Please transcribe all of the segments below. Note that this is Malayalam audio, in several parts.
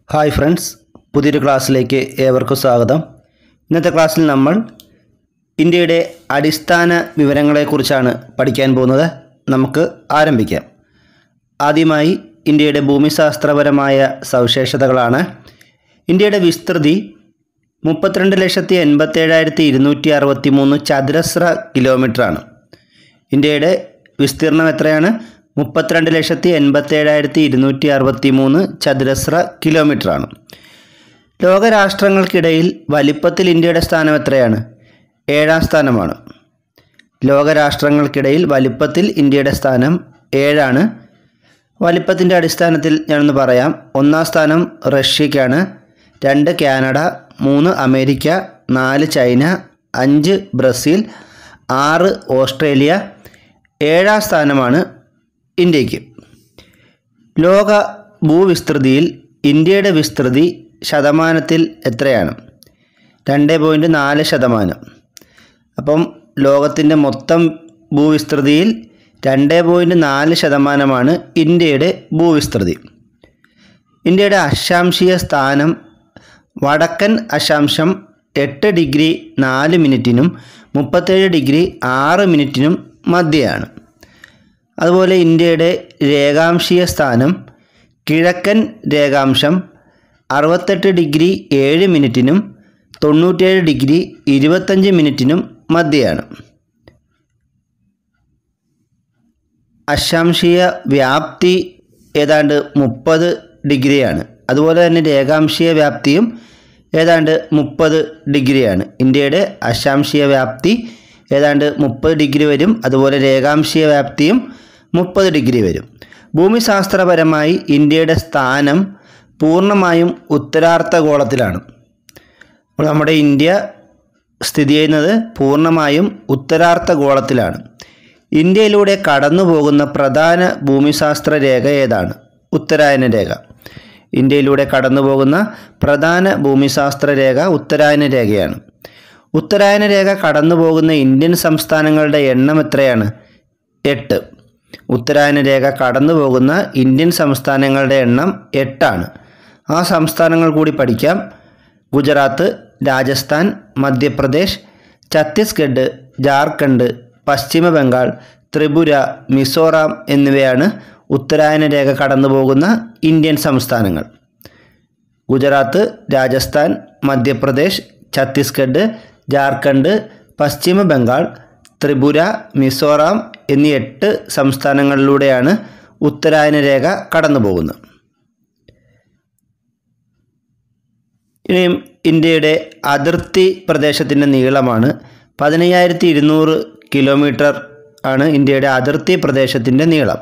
ഹായ് ഫ്രണ്ട്സ് പുതിയൊരു ക്ലാസ്സിലേക്ക് ഏവർക്കും സ്വാഗതം ഇന്നത്തെ ക്ലാസ്സിൽ നമ്മൾ ഇന്ത്യയുടെ അടിസ്ഥാന വിവരങ്ങളെക്കുറിച്ചാണ് പഠിക്കാൻ പോകുന്നത് നമുക്ക് ആരംഭിക്കാം ആദ്യമായി ഇന്ത്യയുടെ ഭൂമിശാസ്ത്രപരമായ സവിശേഷതകളാണ് ഇന്ത്യയുടെ വിസ്തൃതി മുപ്പത്തിരണ്ട് ലക്ഷത്തി എൺപത്തേഴായിരത്തി ഇരുന്നൂറ്റി അറുപത്തി മൂന്ന് ചതുരശ്ര കിലോമീറ്ററാണ് ഇന്ത്യയുടെ വിസ്തീർണം എത്രയാണ് മുപ്പത്തിരണ്ട് ലക്ഷത്തി എൺപത്തേഴായിരത്തി ഇരുന്നൂറ്റി അറുപത്തി മൂന്ന് ചതുരശ്ര കിലോമീറ്ററാണ് ലോകരാഷ്ട്രങ്ങൾക്കിടയിൽ വലിപ്പത്തിൽ ഇന്ത്യയുടെ സ്ഥാനം എത്രയാണ് ഏഴാം സ്ഥാനമാണ് ലോകരാഷ്ട്രങ്ങൾക്കിടയിൽ വലിപ്പത്തിൽ ഇന്ത്യയുടെ സ്ഥാനം ഏഴാണ് വലിപ്പത്തിൻ്റെ അടിസ്ഥാനത്തിൽ ഞാനൊന്ന് പറയാം ഒന്നാം സ്ഥാനം റഷ്യയ്ക്കാണ് രണ്ട് കാനഡ മൂന്ന് അമേരിക്ക നാല് ചൈന അഞ്ച് ബ്രസീൽ ആറ് ഓസ്ട്രേലിയ ഏഴാം സ്ഥാനമാണ് ഇന്ത്യക്ക് ലോക ഭൂവിസ്തൃതിയിൽ ഇന്ത്യയുടെ വിസ്തൃതി ശതമാനത്തിൽ എത്രയാണ് രണ്ട് പോയിൻറ്റ് നാല് ശതമാനം അപ്പം ലോകത്തിൻ്റെ മൊത്തം ഭൂവിസ്തൃതിയിൽ രണ്ട് പോയിൻറ്റ് നാല് ശതമാനമാണ് ഇന്ത്യയുടെ ഭൂവിസ്തൃതി ഇന്ത്യയുടെ അക്ഷാംശീയ സ്ഥാനം വടക്കൻ അക്ഷാംശം എട്ട് ഡിഗ്രി നാല് മിനിറ്റിനും മുപ്പത്തേഴ് ഡിഗ്രി ആറ് മിനിറ്റിനും മധ്യയാണ് അതുപോലെ ഇന്ത്യയുടെ രേഖാംശീയ സ്ഥാനം കിഴക്കൻ രേഖാംശം അറുപത്തെട്ട് ഡിഗ്രി ഏഴ് മിനിറ്റിനും തൊണ്ണൂറ്റേഴ് ഡിഗ്രി ഇരുപത്തഞ്ച് മിനിറ്റിനും മധ്യയാണ് അക്ഷാംശീയ വ്യാപ്തി ഏതാണ്ട് മുപ്പത് ഡിഗ്രിയാണ് അതുപോലെ തന്നെ രേഖാംശീയ വ്യാപ്തിയും ഏതാണ്ട് മുപ്പത് ഡിഗ്രിയാണ് ഇന്ത്യയുടെ അക്ഷാംശീയ വ്യാപ്തി ഏതാണ്ട് മുപ്പത് ഡിഗ്രി വരും അതുപോലെ രേഖാംശീയ വ്യാപ്തിയും മുപ്പത് ഡിഗ്രി വരും ഭൂമിശാസ്ത്രപരമായി ഇന്ത്യയുടെ സ്ഥാനം പൂർണ്ണമായും ഉത്തരാർദ്ധഗോളത്തിലാണ് അപ്പോൾ നമ്മുടെ ഇന്ത്യ സ്ഥിതി ചെയ്യുന്നത് പൂർണ്ണമായും ഉത്തരാർദ്ധഗോളത്തിലാണ് ഇന്ത്യയിലൂടെ കടന്നു പോകുന്ന പ്രധാന ഭൂമിശാസ്ത്ര രേഖ ഏതാണ് ഉത്തരായന രേഖ ഇന്ത്യയിലൂടെ കടന്നു പോകുന്ന പ്രധാന ഭൂമിശാസ്ത്ര രേഖ ഉത്തരായന രേഖയാണ് ഉത്തരായന രേഖ കടന്നു പോകുന്ന ഇന്ത്യൻ സംസ്ഥാനങ്ങളുടെ എണ്ണം എത്രയാണ് എട്ട് ഉത്തരായന രേഖ കടന്നു പോകുന്ന ഇന്ത്യൻ സംസ്ഥാനങ്ങളുടെ എണ്ണം എട്ടാണ് ആ സംസ്ഥാനങ്ങൾ കൂടി പഠിക്കാം ഗുജറാത്ത് രാജസ്ഥാൻ മധ്യപ്രദേശ് ഛത്തീസ്ഗഡ് ജാർഖണ്ഡ് പശ്ചിമ ബംഗാൾ ത്രിപുര മിസോറാം എന്നിവയാണ് ഉത്തരായന രേഖ കടന്നു പോകുന്ന ഇന്ത്യൻ സംസ്ഥാനങ്ങൾ ഗുജറാത്ത് രാജസ്ഥാൻ മധ്യപ്രദേശ് ഛത്തീസ്ഗഡ് ജാർഖണ്ഡ് പശ്ചിമ ബംഗാൾ ത്രിപുര മിസോറാം എന്നീ എട്ട് സംസ്ഥാനങ്ങളിലൂടെയാണ് ഉത്തരായന രേഖ കടന്നു പോകുന്നത് ഇനിയും ഇന്ത്യയുടെ അതിർത്തി പ്രദേശത്തിൻ്റെ നീളമാണ് പതിനയ്യായിരത്തി ഇരുന്നൂറ് കിലോമീറ്റർ ആണ് ഇന്ത്യയുടെ അതിർത്തി പ്രദേശത്തിൻ്റെ നീളം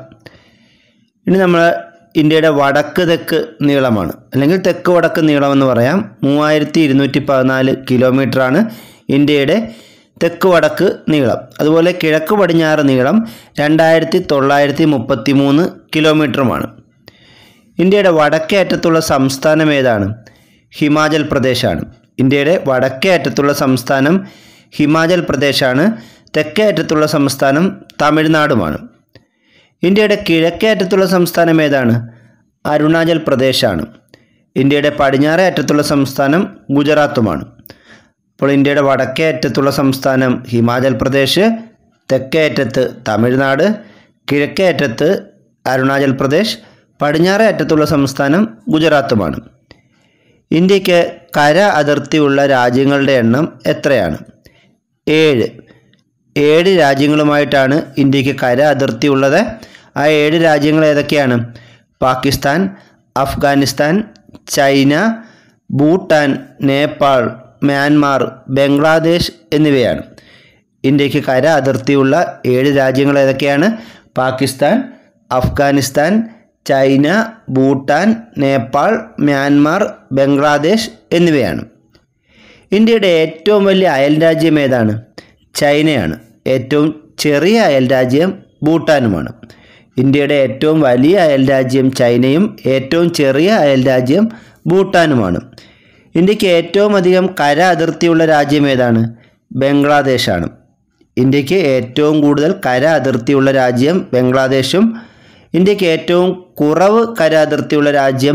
ഇനി നമ്മൾ ഇന്ത്യയുടെ വടക്ക് തെക്ക് നീളമാണ് അല്ലെങ്കിൽ തെക്ക് വടക്ക് നീളം എന്ന് പറയാം മൂവായിരത്തി ഇരുന്നൂറ്റി പതിനാല് കിലോമീറ്ററാണ് ഇന്ത്യയുടെ തെക്ക് വടക്ക് നീളം അതുപോലെ കിഴക്ക് പടിഞ്ഞാറ് നീളം രണ്ടായിരത്തി തൊള്ളായിരത്തി മുപ്പത്തി മൂന്ന് കിലോമീറ്ററുമാണ് ഇന്ത്യയുടെ വടക്കേ അറ്റത്തുള്ള സംസ്ഥാനം ഏതാണ് ഹിമാചൽ പ്രദേശാണ് ഇന്ത്യയുടെ വടക്കേ അറ്റത്തുള്ള സംസ്ഥാനം ഹിമാചൽ പ്രദേശാണ് തെക്കേ അറ്റത്തുള്ള സംസ്ഥാനം തമിഴ്നാടുമാണ് ഇന്ത്യയുടെ കിഴക്കേ അറ്റത്തുള്ള സംസ്ഥാനം ഏതാണ് അരുണാചൽ പ്രദേശാണ് ഇന്ത്യയുടെ പടിഞ്ഞാറേ അറ്റത്തുള്ള സംസ്ഥാനം ഗുജറാത്തുമാണ് അപ്പോൾ ഇന്ത്യയുടെ വടക്കേ അറ്റത്തുള്ള സംസ്ഥാനം ഹിമാചൽ പ്രദേശ് തെക്കേ അറ്റത്ത് തമിഴ്നാട് കിഴക്കേ അറ്റത്ത് അരുണാചൽ പ്രദേശ് പടിഞ്ഞാറേ അറ്റത്തുള്ള സംസ്ഥാനം ഗുജറാത്തുമാണ് ഇന്ത്യക്ക് കര അതിർത്തിയുള്ള രാജ്യങ്ങളുടെ എണ്ണം എത്രയാണ് ഏഴ് ഏഴ് രാജ്യങ്ങളുമായിട്ടാണ് ഇന്ത്യക്ക് കര അതിർത്തി ഉള്ളത് ആ ഏഴ് രാജ്യങ്ങൾ ഏതൊക്കെയാണ് പാകിസ്ഥാൻ അഫ്ഗാനിസ്ഥാൻ ചൈന ഭൂട്ടാൻ നേപ്പാൾ മ്യാൻമാർ ബംഗ്ലാദേശ് എന്നിവയാണ് ഇന്ത്യക്ക് കര അതിർത്തിയുള്ള ഏഴ് രാജ്യങ്ങൾ ഏതൊക്കെയാണ് പാകിസ്ഥാൻ അഫ്ഗാനിസ്ഥാൻ ചൈന ഭൂട്ടാൻ നേപ്പാൾ മ്യാൻമാർ ബംഗ്ലാദേശ് എന്നിവയാണ് ഇന്ത്യയുടെ ഏറ്റവും വലിയ അയൽ രാജ്യം ഏതാണ് ചൈനയാണ് ഏറ്റവും ചെറിയ അയൽ രാജ്യം ഭൂട്ടാനുമാണ് ഇന്ത്യയുടെ ഏറ്റവും വലിയ അയൽ രാജ്യം ചൈനയും ഏറ്റവും ചെറിയ അയൽ രാജ്യം ഭൂട്ടാനുമാണ് ഇന്ത്യക്ക് ഏറ്റവും അധികം കര അതിർത്തിയുള്ള രാജ്യം ഏതാണ് ബംഗ്ലാദേശാണ് ഇന്ത്യക്ക് ഏറ്റവും കൂടുതൽ കര അതിർത്തിയുള്ള രാജ്യം ബംഗ്ലാദേശും ഇന്ത്യക്ക് ഏറ്റവും കുറവ് കര അതിർത്തിയുള്ള രാജ്യം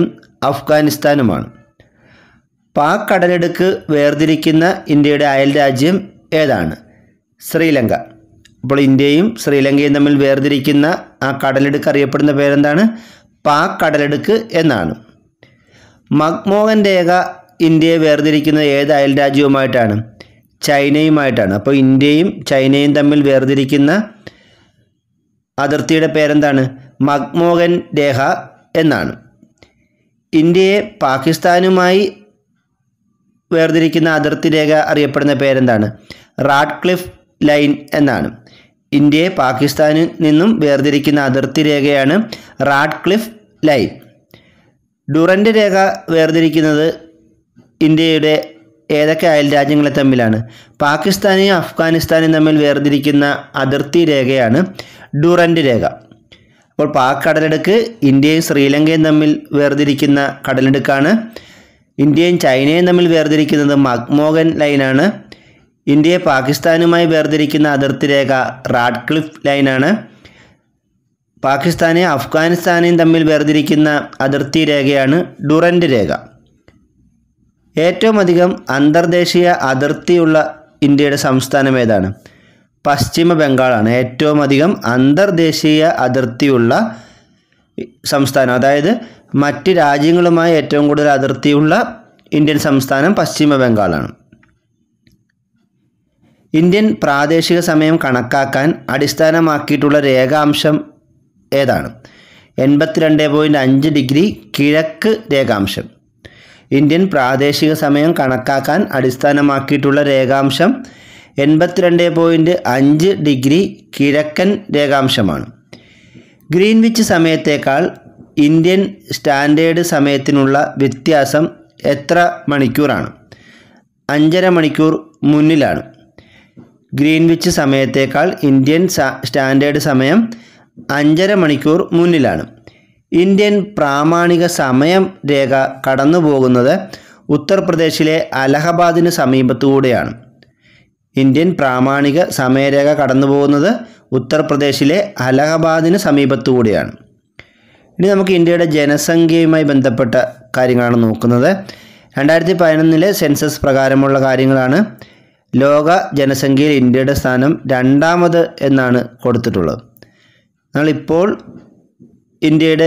അഫ്ഗാനിസ്ഥാനുമാണ് പാക് കടലെടുക്ക് വേർതിരിക്കുന്ന ഇന്ത്യയുടെ അയൽ രാജ്യം ഏതാണ് ശ്രീലങ്ക അപ്പോൾ ഇന്ത്യയും ശ്രീലങ്കയും തമ്മിൽ വേർതിരിക്കുന്ന ആ കടലെടുക്ക് അറിയപ്പെടുന്ന പേരെന്താണ് പാക് കടലെടുക്ക് എന്നാണ് മക്മോഹൻ രേഖ ഇന്ത്യയെ വേർതിരിക്കുന്നത് ഏത് അയൽ രാജ്യവുമായിട്ടാണ് ചൈനയുമായിട്ടാണ് അപ്പോൾ ഇന്ത്യയും ചൈനയും തമ്മിൽ വേർതിരിക്കുന്ന അതിർത്തിയുടെ പേരെന്താണ് മക്മോഹൻ രേഖ എന്നാണ് ഇന്ത്യയെ പാകിസ്ഥാനുമായി വേർതിരിക്കുന്ന അതിർത്തി രേഖ അറിയപ്പെടുന്ന പേരെന്താണ് റാഡ്ക്ലിഫ് ലൈൻ എന്നാണ് ഇന്ത്യയെ പാകിസ്ഥാനിൽ നിന്നും വേർതിരിക്കുന്ന അതിർത്തി രേഖയാണ് റാഡ്ക്ലിഫ് ലൈൻ ഡുറൻ്റ് രേഖ വേർതിരിക്കുന്നത് ഇന്ത്യയുടെ ഏതൊക്കെ അയൽ രാജ്യങ്ങളെ തമ്മിലാണ് പാകിസ്ഥാനെയും അഫ്ഗാനിസ്ഥാനെയും തമ്മിൽ വേർതിരിക്കുന്ന അതിർത്തി രേഖയാണ് ഡുറൻ്റ് രേഖ അപ്പോൾ പാക് കടലെടുക്ക് ഇന്ത്യയും ശ്രീലങ്കയും തമ്മിൽ വേർതിരിക്കുന്ന കടലെടുക്കാണ് ഇന്ത്യയും ചൈനയും തമ്മിൽ വേർതിരിക്കുന്നത് മക്മോഹൻ ലൈനാണ് ഇന്ത്യയെ പാകിസ്ഥാനുമായി വേർതിരിക്കുന്ന അതിർത്തി രേഖ റാഡ്ക്ലിഫ് ലൈനാണ് പാകിസ്ഥാനെയും അഫ്ഗാനിസ്ഥാനെയും തമ്മിൽ വേർതിരിക്കുന്ന അതിർത്തി രേഖയാണ് ഡുറൻ്റ് രേഖ ഏറ്റവും അധികം അന്തർദേശീയ അതിർത്തിയുള്ള ഇന്ത്യയുടെ സംസ്ഥാനം ഏതാണ് പശ്ചിമ ബംഗാളാണ് ഏറ്റവും അധികം അന്തർദേശീയ അതിർത്തിയുള്ള സംസ്ഥാനം അതായത് മറ്റ് രാജ്യങ്ങളുമായി ഏറ്റവും കൂടുതൽ അതിർത്തിയുള്ള ഇന്ത്യൻ സംസ്ഥാനം പശ്ചിമ ബംഗാളാണ് ഇന്ത്യൻ പ്രാദേശിക സമയം കണക്കാക്കാൻ അടിസ്ഥാനമാക്കിയിട്ടുള്ള രേഖാംശം ഏതാണ് എൺപത്തിരണ്ട് പോയിൻറ്റ് അഞ്ച് ഡിഗ്രി കിഴക്ക് രേഖാംശം ഇന്ത്യൻ പ്രാദേശിക സമയം കണക്കാക്കാൻ അടിസ്ഥാനമാക്കിയിട്ടുള്ള രേഖാംശം എൺപത്തിരണ്ട് പോയിൻറ്റ് അഞ്ച് ഡിഗ്രി കിഴക്കൻ രേഖാംശമാണ് ഗ്രീൻവിച്ച് സമയത്തേക്കാൾ ഇന്ത്യൻ സ്റ്റാൻഡേർഡ് സമയത്തിനുള്ള വ്യത്യാസം എത്ര മണിക്കൂറാണ് അഞ്ചര മണിക്കൂർ മുന്നിലാണ് ഗ്രീൻവിച്ച് സമയത്തേക്കാൾ ഇന്ത്യൻ സ- സ്റ്റാൻഡേർഡ് സമയം അഞ്ചര മണിക്കൂർ മുന്നിലാണ് ഇന്ത്യൻ പ്രാമാണിക സമയം രേഖ കടന്നു പോകുന്നത് ഉത്തർപ്രദേശിലെ അലഹബാദിന് സമീപത്തുകൂടെയാണ് ഇന്ത്യൻ പ്രാമാണിക സമയരേഖ കടന്നു പോകുന്നത് ഉത്തർപ്രദേശിലെ അലഹബാദിന് സമീപത്തുകൂടെയാണ് ഇനി നമുക്ക് ഇന്ത്യയുടെ ജനസംഖ്യയുമായി ബന്ധപ്പെട്ട കാര്യങ്ങളാണ് നോക്കുന്നത് രണ്ടായിരത്തി പതിനൊന്നിലെ സെൻസസ് പ്രകാരമുള്ള കാര്യങ്ങളാണ് ലോക ജനസംഖ്യയിൽ ഇന്ത്യയുടെ സ്ഥാനം രണ്ടാമത് എന്നാണ് കൊടുത്തിട്ടുള്ളത് എന്നാൽ ഇപ്പോൾ ഇന്ത്യയുടെ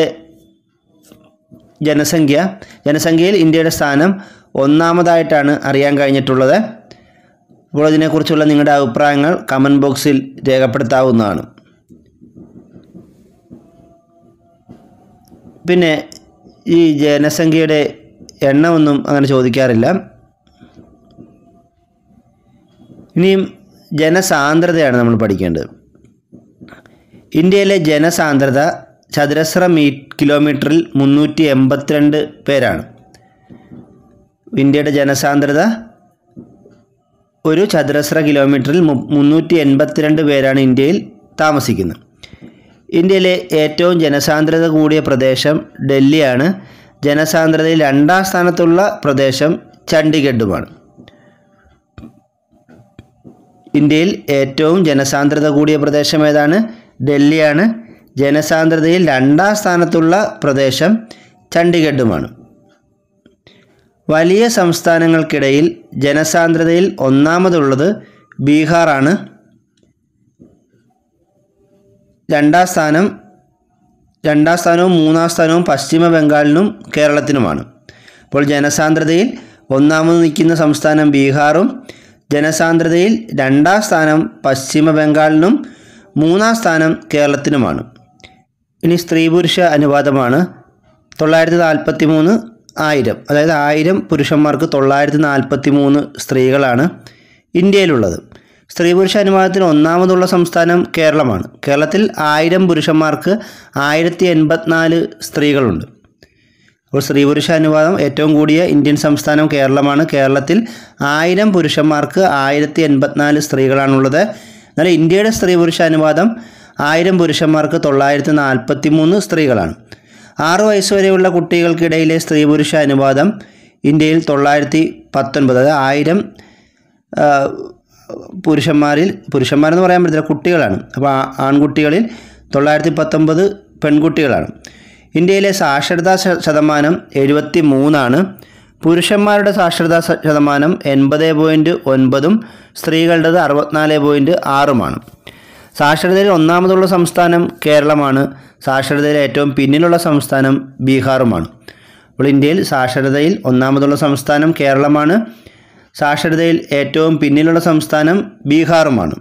ജനസംഖ്യ ജനസംഖ്യയിൽ ഇന്ത്യയുടെ സ്ഥാനം ഒന്നാമതായിട്ടാണ് അറിയാൻ കഴിഞ്ഞിട്ടുള്ളത് അപ്പോൾ ഇതിനെക്കുറിച്ചുള്ള നിങ്ങളുടെ അഭിപ്രായങ്ങൾ കമൻറ്റ് ബോക്സിൽ രേഖപ്പെടുത്താവുന്നതാണ് പിന്നെ ഈ ജനസംഖ്യയുടെ എണ്ണമൊന്നും അങ്ങനെ ചോദിക്കാറില്ല ഇനിയും ജനസാന്ദ്രതയാണ് നമ്മൾ പഠിക്കേണ്ടത് ഇന്ത്യയിലെ ജനസാന്ദ്രത ചതുരശ്ര മീ കിലോമീറ്ററിൽ മുന്നൂറ്റി എൺപത്തിരണ്ട് പേരാണ് ഇന്ത്യയുടെ ജനസാന്ദ്രത ഒരു ചതുരശ്ര കിലോമീറ്ററിൽ മു- മുന്നൂറ്റി എൺപത്തിരണ്ട് പേരാണ് ഇന്ത്യയിൽ താമസിക്കുന്നത് ഇന്ത്യയിലെ ഏറ്റവും ജനസാന്ദ്രത കൂടിയ പ്രദേശം ഡൽഹിയാണ് ജനസാന്ദ്രതയിൽ രണ്ടാം സ്ഥാനത്തുള്ള പ്രദേശം ചണ്ഡീഗഡുമാണ് ഇന്ത്യയിൽ ഏറ്റവും ജനസാന്ദ്രത കൂടിയ പ്രദേശം ഏതാണ് ഡൽഹിയാണ് ജനസാന്ദ്രതയിൽ രണ്ടാം സ്ഥാനത്തുള്ള പ്രദേശം ചണ്ഡീഗഡുമാണ് വലിയ സംസ്ഥാനങ്ങൾക്കിടയിൽ ജനസാന്ദ്രതയിൽ ഒന്നാമതുള്ളത് ബീഹാറാണ് രണ്ടാം സ്ഥാനം രണ്ടാം സ്ഥാനവും മൂന്നാം സ്ഥാനവും പശ്ചിമ ബംഗാളിനും കേരളത്തിനുമാണ് അപ്പോൾ ജനസാന്ദ്രതയിൽ ഒന്നാമത് നിൽക്കുന്ന സംസ്ഥാനം ബീഹാറും ജനസാന്ദ്രതയിൽ രണ്ടാം സ്ഥാനം പശ്ചിമ ബംഗാളിനും മൂന്നാം സ്ഥാനം കേരളത്തിനുമാണ് ഇനി സ്ത്രീ പുരുഷ അനുപാതമാണ് തൊള്ളായിരത്തി നാൽപ്പത്തി മൂന്ന് ആയിരം അതായത് ആയിരം പുരുഷന്മാർക്ക് തൊള്ളായിരത്തി നാൽപ്പത്തി മൂന്ന് സ്ത്രീകളാണ് ഇന്ത്യയിലുള്ളത് സ്ത്രീ പുരുഷ അനുപാതത്തിന് ഒന്നാമതുള്ള സംസ്ഥാനം കേരളമാണ് കേരളത്തിൽ ആയിരം പുരുഷന്മാർക്ക് ആയിരത്തി എൺപത്തിനാല് സ്ത്രീകളുണ്ട് അപ്പോൾ സ്ത്രീ പുരുഷ അനുപാതം ഏറ്റവും കൂടിയ ഇന്ത്യൻ സംസ്ഥാനം കേരളമാണ് കേരളത്തിൽ ആയിരം പുരുഷന്മാർക്ക് ആയിരത്തി എൺപത്തിനാല് സ്ത്രീകളാണുള്ളത് എന്നാൽ ഇന്ത്യയുടെ സ്ത്രീ പുരുഷ അനുപാതം ആയിരം പുരുഷന്മാർക്ക് തൊള്ളായിരത്തി നാൽപ്പത്തി മൂന്ന് സ്ത്രീകളാണ് ആറ് വയസ്സ് വരെയുള്ള കുട്ടികൾക്കിടയിലെ സ്ത്രീ പുരുഷ അനുപാതം ഇന്ത്യയിൽ തൊള്ളായിരത്തി പത്തൊൻപത് അതായത് ആയിരം ആ, പുരുഷന്മാരിൽ പുരുഷന്മാരെന്ന് പറയാൻ പറ്റില്ല കുട്ടികളാണ് അപ്പോൾ ആ- ആൺകുട്ടികളിൽ തൊള്ളായിരത്തി പത്തൊമ്പത് പെൺകുട്ടികളാണ് ഇന്ത്യയിലെ സാക്ഷരതാ ശ- ശതമാനം എഴുപത്തി മൂന്നാണ് പുരുഷന്മാരുടെ സാക്ഷരതാ ശ- ശതമാനം എൺപത് പോയിൻറ്റ് ഒൻപതും സ്ത്രീകളുടേത് അറുപത്തിനാല് പോയിൻറ്റ് ആറുമാണ് സാക്ഷരതയിൽ ഒന്നാമതുള്ള സംസ്ഥാനം കേരളമാണ് സാക്ഷരതയിൽ ഏറ്റവും പിന്നിലുള്ള സംസ്ഥാനം ബീഹാറുമാണ് അപ്പോൾ ഇന്ത്യയിൽ സാക്ഷരതയിൽ ഒന്നാമതുള്ള സംസ്ഥാനം കേരളമാണ് സാക്ഷരതയിൽ ഏറ്റവും പിന്നിലുള്ള സംസ്ഥാനം ബീഹാറുമാണ്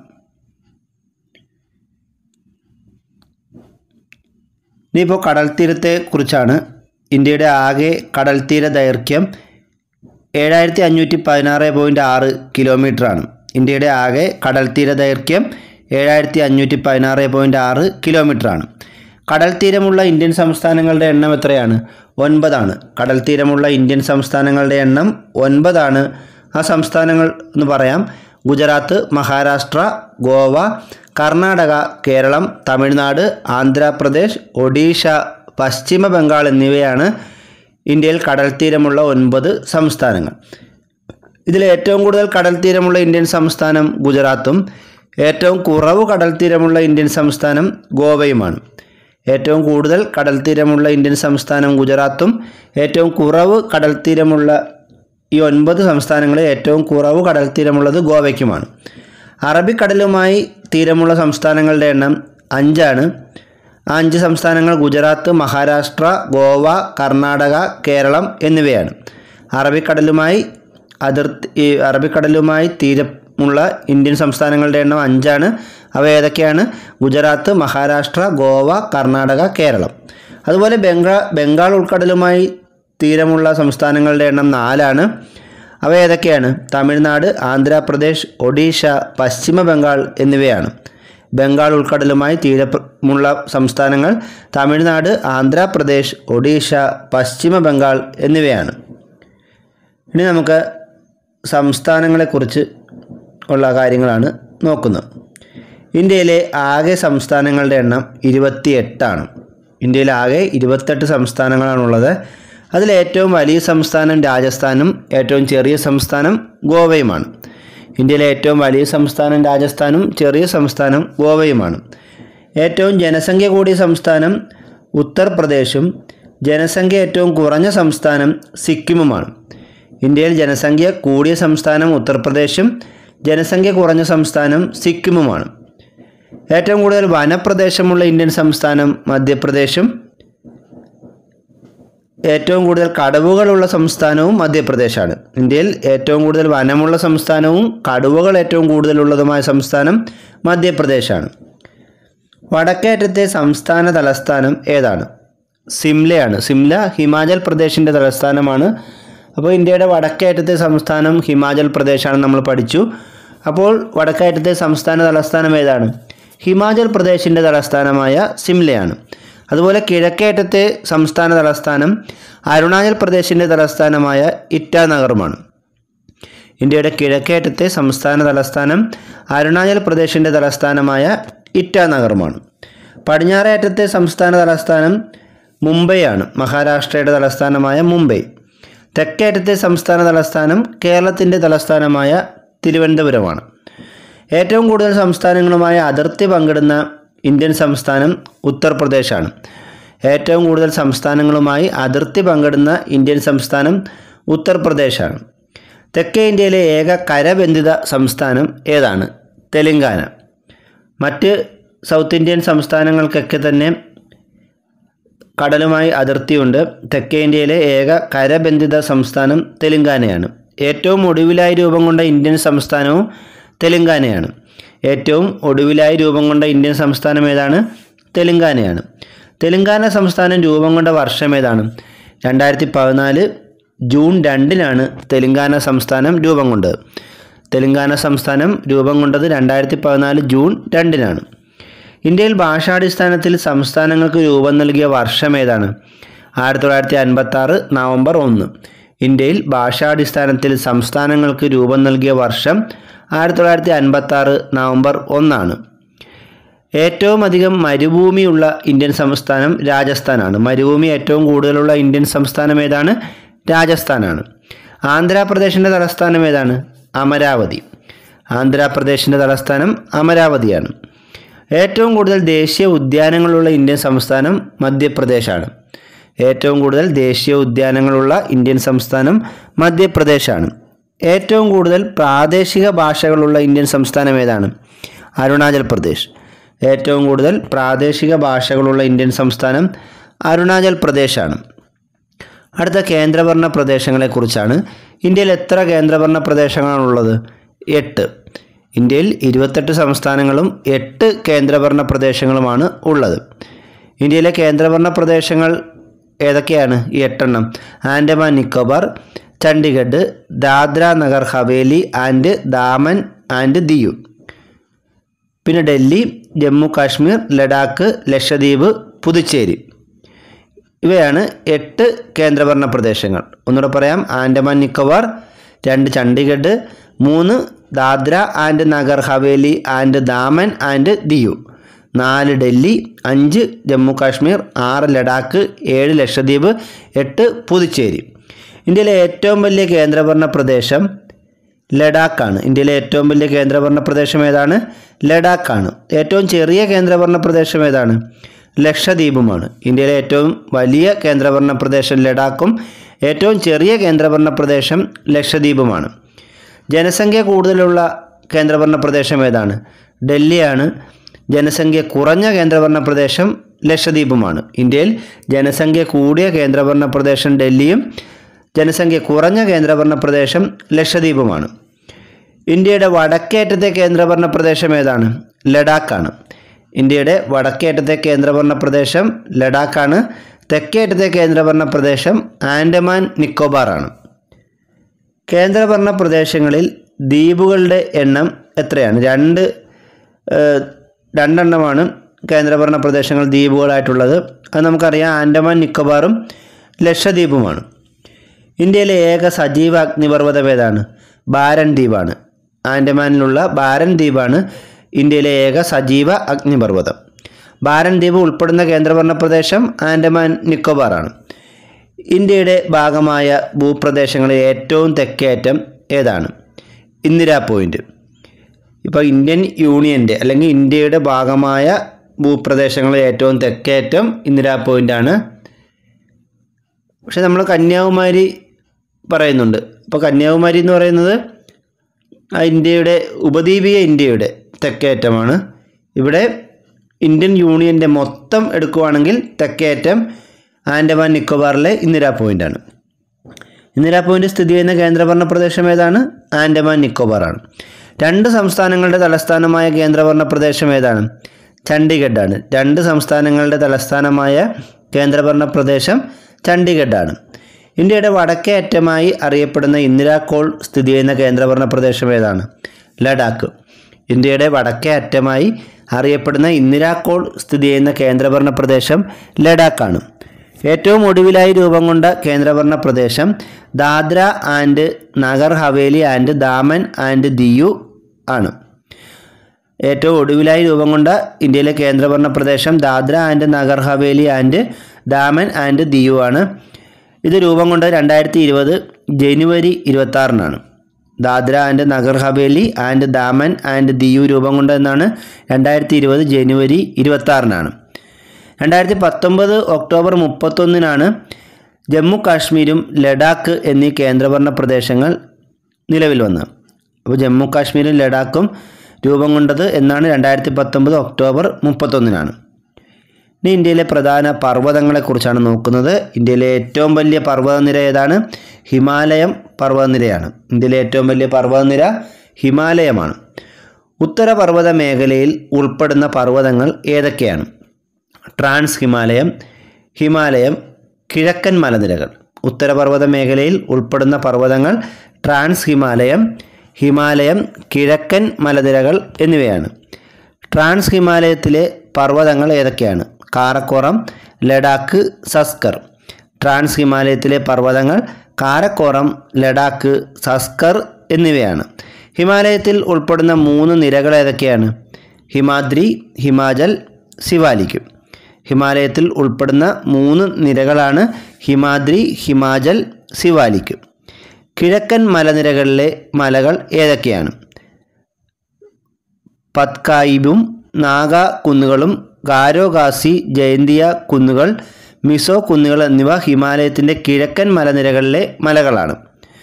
ഇനിയിപ്പോൾ കടൽത്തീരത്തെ കുറിച്ചാണ് ഇന്ത്യയുടെ ആകെ കടൽത്തീര ദൈർഘ്യം ഏഴായിരത്തി അഞ്ഞൂറ്റി പതിനാറ് പോയിൻറ്റ് ആറ് കിലോമീറ്ററാണ് ഇന്ത്യയുടെ ആകെ കടൽത്തീര ദൈർഘ്യം ഏഴായിരത്തി അഞ്ഞൂറ്റി പതിനാറ് പോയിൻറ്റ് ആറ് കിലോമീറ്ററാണ് കടൽ തീരമുള്ള ഇന്ത്യൻ സംസ്ഥാനങ്ങളുടെ എണ്ണം എത്രയാണ് ഒൻപതാണ് കടൽ തീരമുള്ള ഇന്ത്യൻ സംസ്ഥാനങ്ങളുടെ എണ്ണം ഒൻപതാണ് ആ സംസ്ഥാനങ്ങൾ എന്ന് പറയാം ഗുജറാത്ത് മഹാരാഷ്ട്ര ഗോവ കർണാടക കേരളം തമിഴ്നാട് ആന്ധ്രാപ്രദേശ് ഒഡീഷ പശ്ചിമ ബംഗാൾ എന്നിവയാണ് ഇന്ത്യയിൽ കടൽ തീരമുള്ള ഒൻപത് സംസ്ഥാനങ്ങൾ ഇതിൽ ഏറ്റവും കൂടുതൽ കടൽ തീരമുള്ള ഇന്ത്യൻ സംസ്ഥാനം ഗുജറാത്തും ഏറ്റവും കുറവ് കടൽ തീരമുള്ള ഇന്ത്യൻ സംസ്ഥാനം ഗോവയുമാണ് ഏറ്റവും കൂടുതൽ കടൽ തീരമുള്ള ഇന്ത്യൻ സംസ്ഥാനം ഗുജറാത്തും ഏറ്റവും കുറവ് കടൽ തീരമുള്ള ഈ ഒൻപത് സംസ്ഥാനങ്ങളിൽ ഏറ്റവും കുറവ് കടൽ തീരമുള്ളത് ഗോവയ്ക്കുമാണ് അറബിക്കടലുമായി തീരമുള്ള സംസ്ഥാനങ്ങളുടെ എണ്ണം അഞ്ചാണ് ആ അഞ്ച് സംസ്ഥാനങ്ങൾ ഗുജറാത്ത് മഹാരാഷ്ട്ര ഗോവ കർണാടക കേരളം എന്നിവയാണ് അറബിക്കടലുമായി അതിർത്തി ഈ അറബിക്കടലുമായി തീരമുള്ള ഇന്ത്യൻ സംസ്ഥാനങ്ങളുടെ എണ്ണം അഞ്ചാണ് അവ ഏതൊക്കെയാണ് ഗുജറാത്ത് മഹാരാഷ്ട്ര ഗോവ കർണാടക കേരളം അതുപോലെ ബംഗാ ബംഗാൾ ഉൾക്കടലുമായി തീരമുള്ള സംസ്ഥാനങ്ങളുടെ എണ്ണം നാലാണ് അവ ഏതൊക്കെയാണ് തമിഴ്നാട് ആന്ധ്രാപ്രദേശ് ഒഡീഷ പശ്ചിമ ബംഗാൾ എന്നിവയാണ് ബംഗാൾ ഉൾക്കടലുമായി തീരമുള്ള സംസ്ഥാനങ്ങൾ തമിഴ്നാട് ആന്ധ്രാപ്രദേശ് ഒഡീഷ പശ്ചിമ ബംഗാൾ എന്നിവയാണ് ഇനി നമുക്ക് സംസ്ഥാനങ്ങളെക്കുറിച്ച് ഉള്ള കാര്യങ്ങളാണ് നോക്കുന്നത് ഇന്ത്യയിലെ ആകെ സംസ്ഥാനങ്ങളുടെ എണ്ണം ഇരുപത്തി എട്ടാണ് ഇന്ത്യയിൽ ആകെ ഇരുപത്തെട്ട് സംസ്ഥാനങ്ങളാണുള്ളത് അതിൽ ഏറ്റവും വലിയ സംസ്ഥാനം രാജസ്ഥാനും ഏറ്റവും ചെറിയ സംസ്ഥാനം ഗോവയുമാണ് ഇന്ത്യയിലെ ഏറ്റവും വലിയ സംസ്ഥാനം രാജസ്ഥാനും ചെറിയ സംസ്ഥാനം ഗോവയുമാണ് ഏറ്റവും ജനസംഖ്യ കൂടിയ സംസ്ഥാനം ഉത്തർപ്രദേശും ജനസംഖ്യ ഏറ്റവും കുറഞ്ഞ സംസ്ഥാനം സിക്കിമുമാണ് ഇന്ത്യയിൽ ജനസംഖ്യ കൂടിയ സംസ്ഥാനം ഉത്തർപ്രദേശും ജനസംഖ്യ കുറഞ്ഞ സംസ്ഥാനം സിക്കിമുമാണ് ഏറ്റവും കൂടുതൽ വനപ്രദേശമുള്ള ഇന്ത്യൻ സംസ്ഥാനം മധ്യപ്രദേശും ഏറ്റവും കൂടുതൽ കടുവകളുള്ള സംസ്ഥാനവും മധ്യപ്രദേശാണ് ഇന്ത്യയിൽ ഏറ്റവും കൂടുതൽ വനമുള്ള സംസ്ഥാനവും കടുവകൾ ഏറ്റവും കൂടുതലുള്ളതുമായ സംസ്ഥാനം മധ്യപ്രദേശാണ് വടക്കേറ്റത്തെ സംസ്ഥാന തലസ്ഥാനം ഏതാണ് സിംലയാണ് സിംല ഹിമാചൽ പ്രദേശിൻ്റെ തലസ്ഥാനമാണ് അപ്പോൾ ഇന്ത്യയുടെ വടക്കേറ്റത്തെ സംസ്ഥാനം ഹിമാചൽ പ്രദേശാണെന്ന് നമ്മൾ പഠിച്ചു അപ്പോൾ വടക്കേറ്റത്തെ സംസ്ഥാന തലസ്ഥാനം ഏതാണ് ഹിമാചൽ പ്രദേശിൻ്റെ തലസ്ഥാനമായ സിംലയാണ് അതുപോലെ കിഴക്കേറ്റത്തെ സംസ്ഥാന തലസ്ഥാനം അരുണാചൽ പ്രദേശിൻ്റെ തലസ്ഥാനമായ ഇറ്റാനഗറുമാണ് ഇന്ത്യയുടെ കിഴക്കേറ്റത്തെ സംസ്ഥാന തലസ്ഥാനം അരുണാചൽ പ്രദേശിൻ്റെ തലസ്ഥാനമായ ഇറ്റാനഗറുമാണ് പടിഞ്ഞാറേറ്റത്തെ സംസ്ഥാന തലസ്ഥാനം മുംബൈയാണ് മഹാരാഷ്ട്രയുടെ തലസ്ഥാനമായ മുംബൈ തെക്കേറ്റത്തെ സംസ്ഥാന തലസ്ഥാനം കേരളത്തിൻ്റെ തലസ്ഥാനമായ തിരുവനന്തപുരമാണ് ഏറ്റവും കൂടുതൽ സംസ്ഥാനങ്ങളുമായി അതിർത്തി പങ്കിടുന്ന ഇന്ത്യൻ സംസ്ഥാനം ഉത്തർപ്രദേശാണ് ഏറ്റവും കൂടുതൽ സംസ്ഥാനങ്ങളുമായി അതിർത്തി പങ്കിടുന്ന ഇന്ത്യൻ സംസ്ഥാനം ഉത്തർപ്രദേശാണ് തെക്കേ ഇന്ത്യയിലെ ഏക കരബന്ധിത സംസ്ഥാനം ഏതാണ് തെലങ്കാന മറ്റ് സൗത്ത് ഇന്ത്യൻ സംസ്ഥാനങ്ങൾക്കൊക്കെ തന്നെ കടലുമായി അതിർത്തിയുണ്ട് തെക്കേ ഇന്ത്യയിലെ ഏക കരബന്ധിത സംസ്ഥാനം തെലങ്കാനയാണ് ഏറ്റവും ഒടുവിലായി രൂപം കൊണ്ട ഇന്ത്യൻ സംസ്ഥാനവും തെലങ്കാനയാണ് ഏറ്റവും ഒടുവിലായി രൂപം കൊണ്ട ഇന്ത്യൻ സംസ്ഥാനം ഏതാണ് തെലങ്കാനയാണ് തെലങ്കാന സംസ്ഥാനം രൂപം കൊണ്ട വർഷം ഏതാണ് രണ്ടായിരത്തി പതിനാല് ജൂൺ രണ്ടിനാണ് തെലങ്കാന സംസ്ഥാനം രൂപം കൊണ്ടത് തെലങ്കാന സംസ്ഥാനം രൂപം കൊണ്ടത് രണ്ടായിരത്തി പതിനാല് ജൂൺ രണ്ടിനാണ് ഇന്ത്യയിൽ ഭാഷാടിസ്ഥാനത്തിൽ സംസ്ഥാനങ്ങൾക്ക് രൂപം നൽകിയ വർഷം ഏതാണ് ആയിരത്തി തൊള്ളായിരത്തി അൻപത്തി ആറ് നവംബർ ഒന്ന് ഇന്ത്യയിൽ ഭാഷാടിസ്ഥാനത്തിൽ സംസ്ഥാനങ്ങൾക്ക് രൂപം നൽകിയ വർഷം ആയിരത്തി തൊള്ളായിരത്തി അൻപത്തി ആറ് നവംബർ ഒന്നാണ് ഏറ്റവും അധികം മരുഭൂമിയുള്ള ഇന്ത്യൻ സംസ്ഥാനം രാജസ്ഥാനാണ് മരുഭൂമി ഏറ്റവും കൂടുതലുള്ള ഇന്ത്യൻ സംസ്ഥാനം ഏതാണ് രാജസ്ഥാനാണ് ആന്ധ്രാപ്രദേശിൻ്റെ തലസ്ഥാനം ഏതാണ് അമരാവതി ആന്ധ്രാപ്രദേശിൻ്റെ തലസ്ഥാനം അമരാവതിയാണ് ഏറ്റവും കൂടുതൽ ദേശീയ ഉദ്യാനങ്ങളുള്ള ഇന്ത്യൻ സംസ്ഥാനം മധ്യപ്രദേശാണ് ഏറ്റവും കൂടുതൽ ദേശീയ ഉദ്യാനങ്ങളുള്ള ഇന്ത്യൻ സംസ്ഥാനം മധ്യപ്രദേശാണ് ഏറ്റവും കൂടുതൽ പ്രാദേശിക ഭാഷകളുള്ള ഇന്ത്യൻ സംസ്ഥാനം ഏതാണ് അരുണാചൽ പ്രദേശ് ഏറ്റവും കൂടുതൽ പ്രാദേശിക ഭാഷകളുള്ള ഇന്ത്യൻ സംസ്ഥാനം അരുണാചൽ പ്രദേശാണ് അടുത്ത കേന്ദ്രഭരണ പ്രദേശങ്ങളെക്കുറിച്ചാണ് ഇന്ത്യയിൽ എത്ര കേന്ദ്രഭരണ പ്രദേശങ്ങളാണുള്ളത് എട്ട് ഇന്ത്യയിൽ ഇരുപത്തെട്ട് സംസ്ഥാനങ്ങളും എട്ട് കേന്ദ്രഭരണ പ്രദേശങ്ങളുമാണ് ഉള്ളത് ഇന്ത്യയിലെ കേന്ദ്രഭരണ പ്രദേശങ്ങൾ ഏതൊക്കെയാണ് ഈ എട്ടെണ്ണം ആൻഡമാൻ നിക്കോബാർ ചണ്ഡീഗഡ് ദാദ്ര നഗർ ഹവേലി ആൻഡ് ദാമൻ ആൻഡ് ദിയു പിന്നെ ഡൽഹി ജമ്മു കാശ്മീർ ലഡാക്ക് ലക്ഷദ്വീപ് പുതുച്ചേരി ഇവയാണ് എട്ട് കേന്ദ്രഭരണ പ്രദേശങ്ങൾ ഒന്നുകൂടെ പറയാം ആൻഡമാൻ നിക്കോബാർ രണ്ട് ചണ്ഡീഗഡ് മൂന്ന് Dadra and Nagar Haveli and Daman and Diu നാല് ഡൽഹി അഞ്ച് ജമ്മു കാശ്മീർ ആറ് ലഡാക്ക് ഏഴ് ലക്ഷദ്വീപ് എട്ട് പുതുച്ചേരി ഇന്ത്യയിലെ ഏറ്റവും വലിയ കേന്ദ്രഭരണ പ്രദേശം ലഡാക്കാണ് ഇന്ത്യയിലെ ഏറ്റവും വലിയ കേന്ദ്രഭരണ പ്രദേശം ഏതാണ് ലഡാക്കാണ് ഏറ്റവും ചെറിയ കേന്ദ്രഭരണ പ്രദേശം ഏതാണ് ലക്ഷദ്വീപുമാണ് ഇന്ത്യയിലെ ഏറ്റവും വലിയ കേന്ദ്രഭരണ പ്രദേശം ലഡാക്കും ഏറ്റവും ചെറിയ കേന്ദ്രഭരണ പ്രദേശം ലക്ഷദ്വീപുമാണ് ജനസംഖ്യ കൂടുതലുള്ള കേന്ദ്രഭരണ പ്രദേശം ഏതാണ് ഡൽഹിയാണ് ജനസംഖ്യ കുറഞ്ഞ കേന്ദ്രഭരണ പ്രദേശം ലക്ഷദ്വീപുമാണ് ഇന്ത്യയിൽ ജനസംഖ്യ കൂടിയ കേന്ദ്രഭരണ പ്രദേശം ഡൽഹിയും ജനസംഖ്യ കുറഞ്ഞ കേന്ദ്രഭരണ പ്രദേശം ലക്ഷദ്വീപുമാണ് ഇന്ത്യയുടെ വടക്കേറ്റത്തെ കേന്ദ്രഭരണ പ്രദേശം ഏതാണ് ലഡാക്കാണ് ഇന്ത്യയുടെ വടക്കേറ്റത്തെ കേന്ദ്രഭരണ പ്രദേശം ലഡാക്കാണ് തെക്കേറ്റത്തെ കേന്ദ്രഭരണ പ്രദേശം ആൻഡമാൻ നിക്കോബാറാണ് കേന്ദ്രഭരണ പ്രദേശങ്ങളിൽ ദ്വീപുകളുടെ എണ്ണം എത്രയാണ് രണ്ട് ഏഹ്, രണ്ടെണ്ണമാണ് കേന്ദ്രഭരണ പ്രദേശങ്ങൾ ദ്വീപുകളായിട്ടുള്ളത് അത് നമുക്കറിയാം ആൻഡമാൻ നിക്കോബാറും ലക്ഷദ്വീപുമാണ് ഇന്ത്യയിലെ ഏക സജീവ അഗ്നിപർവ്വതം ഏതാണ് ബാരൻ ദ്വീപാണ് ആൻഡമാനിലുള്ള ബാരൻ ദ്വീപാണ് ഇന്ത്യയിലെ ഏക സജീവ അഗ്നിപർവ്വതം ബാരൻ ദ്വീപ് ഉൾപ്പെടുന്ന കേന്ദ്രഭരണ പ്രദേശം ആൻഡമാൻ നിക്കോബാറാണ് ഇന്ത്യയുടെ ഭാഗമായ ഭൂപ്രദേശങ്ങളിൽ ഏറ്റവും തെക്കേറ്റം ഏതാണ് ഇന്ദിരാ പോയിന്റ് ഇപ്പോൾ ഇന്ത്യൻ യൂണിയൻ്റെ അല്ലെങ്കിൽ ഇന്ത്യയുടെ ഭാഗമായ ഭൂപ്രദേശങ്ങളിൽ ഏറ്റവും തെക്കേറ്റം ഇന്ദിരാ പോയിൻ്റാണ് പക്ഷെ നമ്മൾ കന്യാകുമാരി പറയുന്നുണ്ട് അപ്പോൾ കന്യാകുമാരി എന്ന് പറയുന്നത് ആ ഇന്ത്യയുടെ ഉപദ്വീപീയ ഇന്ത്യയുടെ തെക്കേറ്റമാണ് ഇവിടെ ഇന്ത്യൻ യൂണിയൻ്റെ മൊത്തം എടുക്കുവാണെങ്കിൽ തെക്കേറ്റം ആൻഡമാൻ നിക്കോബാറിലെ ഇന്ദിരാ പോയിൻ്റാണ് ഇന്ദിരാ പോയിന്റ് സ്ഥിതി ചെയ്യുന്ന കേന്ദ്രഭരണ പ്രദേശം ഏതാണ് ആൻഡമാൻ നിക്കോബാറാണ് രണ്ട് സംസ്ഥാനങ്ങളുടെ തലസ്ഥാനമായ കേന്ദ്രഭരണ പ്രദേശം ഏതാണ് ചണ്ഡീഗഡാണ് രണ്ട് സംസ്ഥാനങ്ങളുടെ തലസ്ഥാനമായ കേന്ദ്രഭരണ പ്രദേശം ചണ്ഡീഗഡാണ് ഇന്ത്യയുടെ വടക്കേ അറ്റമായി അറിയപ്പെടുന്ന ഇന്ദിരാ കോൾ സ്ഥിതി ചെയ്യുന്ന കേന്ദ്രഭരണ പ്രദേശം ഏതാണ് ലഡാക്ക് ഇന്ത്യയുടെ വടക്കേ അറ്റമായി അറിയപ്പെടുന്ന ഇന്ദിരാ കോൾ സ്ഥിതി ചെയ്യുന്ന കേന്ദ്രഭരണ പ്രദേശം ലഡാക്കാണ് ഏറ്റവും ഒടുവിലായി രൂപം കൊണ്ട കേന്ദ്രഭരണ പ്രദേശം Dadra and Nagar Haveli and Daman and Diu ആണ് ഏറ്റവും ഒടുവിലായി രൂപം കൊണ്ട ഇന്ത്യയിലെ കേന്ദ്രഭരണ പ്രദേശം Dadra and Nagar Haveli and Daman and Diu ആണ് ഇത് രൂപം കൊണ്ടത് രണ്ടായിരത്തി ഇരുപത് ജനുവരി ഇരുപത്തി ആറിനാണ് Dadra and Nagar Haveli and Daman and Diu രൂപം കൊണ്ടതെന്നാണ് രണ്ടായിരത്തി ഇരുപത് ജനുവരി ഇരുപത്തി ആറിനാണ് രണ്ടായിരത്തി പത്തൊമ്പത് ഒക്ടോബർ മുപ്പത്തൊന്നിനാണ് ജമ്മു കാശ്മീരും ലഡാക്ക് എന്നീ കേന്ദ്രഭരണ പ്രദേശങ്ങൾ നിലവിൽ വന്നത് അപ്പോൾ ജമ്മു കാശ്മീരും ലഡാക്കും രൂപം കൊണ്ടത് എന്നാണ് രണ്ടായിരത്തി പത്തൊമ്പത് ഒക്ടോബർ മുപ്പത്തൊന്നിനാണ് ഇനി ഇന്ത്യയിലെ പ്രധാന പർവ്വതങ്ങളെക്കുറിച്ചാണ് നോക്കുന്നത് ഇന്ത്യയിലെ ഏറ്റവും വലിയ പർവ്വതനിര ഏതാണ് ഹിമാലയം പർവ്വതനിരയാണ് ഇന്ത്യയിലെ ഏറ്റവും വലിയ പർവ്വതനിര ഹിമാലയമാണ് ഉത്തരപർവ്വത മേഖലയിൽ ഉൾപ്പെടുന്ന പർവ്വതങ്ങൾ ഏതൊക്കെയാണ് ട്രാൻസ് ഹിമാലയം ഹിമാലയം കിഴക്കൻ മലനിരകൾ ഉത്തരപർവ്വത മേഖലയിൽ ഉൾപ്പെടുന്ന പർവ്വതങ്ങൾ ട്രാൻസ് ഹിമാലയം ഹിമാലയം കിഴക്കൻ മലനിരകൾ എന്നിവയാണ് ട്രാൻസ് ഹിമാലയത്തിലെ പർവ്വതങ്ങൾ ഏതൊക്കെയാണ് കാരക്കോറം ലഡാക്ക് സസ്കർ ട്രാൻസ് ഹിമാലയത്തിലെ പർവ്വതങ്ങൾ കാരക്കോറം ലഡാക്ക് സസ്കർ എന്നിവയാണ് ഹിമാലയത്തിൽ ഉൾപ്പെടുന്ന മൂന്ന് നിരകൾ ഏതൊക്കെയാണ് ഹിമാദ്രി ഹിമാചൽ സിവാലിക്ക് ഹിമാലയത്തിൽ ഉൾപ്പെടുന്ന മൂന്ന് നിരകളാണ് ഹിമാദ്രി ഹിമാചൽ സിവാലിക്ക് കിഴക്കൻ മലനിരകളിലെ മലകൾ ഏതൊക്കെയാണ് പത്കായിബും നാഗ കുന്നുകളും ഗാരോഗാസി ജയന്തിയ കുന്നുകൾ മിസോ കുന്നുകൾ എന്നിവ ഹിമാലയത്തിൻ്റെ കിഴക്കൻ മലനിരകളിലെ മലകളാണ്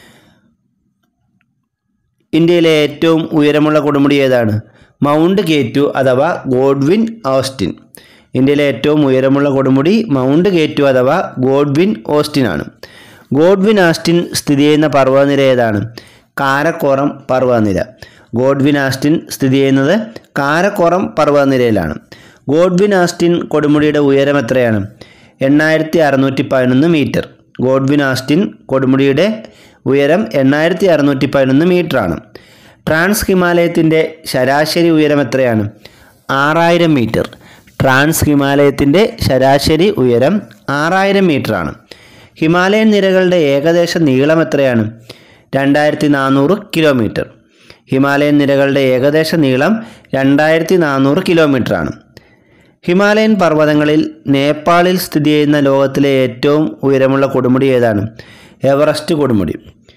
ഇന്ത്യയിലെ ഏറ്റവും ഉയരമുള്ള കൊടുമുടി ഏതാണ് മൗണ്ട് കേറ്റു അഥവാ ഗോഡ്വിൻ ഓസ്റ്റിൻ ഇന്ത്യയിലെ ഏറ്റവും ഉയരമുള്ള കൊടുമുടി മൗണ്ട് കേറ്റു അഥവാ ഗോഡ്വിൻ ഓസ്റ്റിൻ ആണ് ഗോഡ്വിൻ ആസ്റ്റിൻ സ്ഥിതി ചെയ്യുന്ന പർവ്വതനിര ഏതാണ് കാരക്കോറം പർവ്വതനിര ഗോഡ്വിൻ ആസ്റ്റിൻ സ്ഥിതി ചെയ്യുന്നത് കാരക്കോറം പർവ്വതനിരയിലാണ് ഗോഡ്വിൻ ആസ്റ്റിൻ കൊടുമുടിയുടെ ഉയരം എത്രയാണ് എണ്ണായിരത്തി അറുന്നൂറ്റി പതിനൊന്ന് മീറ്റർ ഗോഡ്വിൻ ആസ്റ്റിൻ കൊടുമുടിയുടെ ഉയരം എണ്ണായിരത്തി അറുന്നൂറ്റി പതിനൊന്ന് മീറ്ററാണ് ട്രാൻസ് ഹിമാലയത്തിൻ്റെ ശരാശരി ഉയരം എത്രയാണ് ആറായിരം മീറ്റർ ട്രാൻസ് ഹിമാലയത്തിൻ്റെ ശരാശരി ഉയരം ആറായിരം മീറ്ററാണ് ഹിമാലയൻ നിരകളുടെ ഏകദേശ നീളം എത്രയാണ് രണ്ടായിരത്തി നാനൂറ് കിലോമീറ്റർ ഹിമാലയൻ നിരകളുടെ ഏകദേശ നീളം രണ്ടായിരത്തി നാനൂറ് കിലോമീറ്ററാണ് ഹിമാലയൻ പർവ്വതങ്ങളിൽ നേപ്പാളിൽ സ്ഥിതി ചെയ്യുന്ന ലോകത്തിലെ ഏറ്റവും ഉയരമുള്ള കൊടുമുടി ഏതാണ് എവറസ്റ്റ് കൊടുമുടി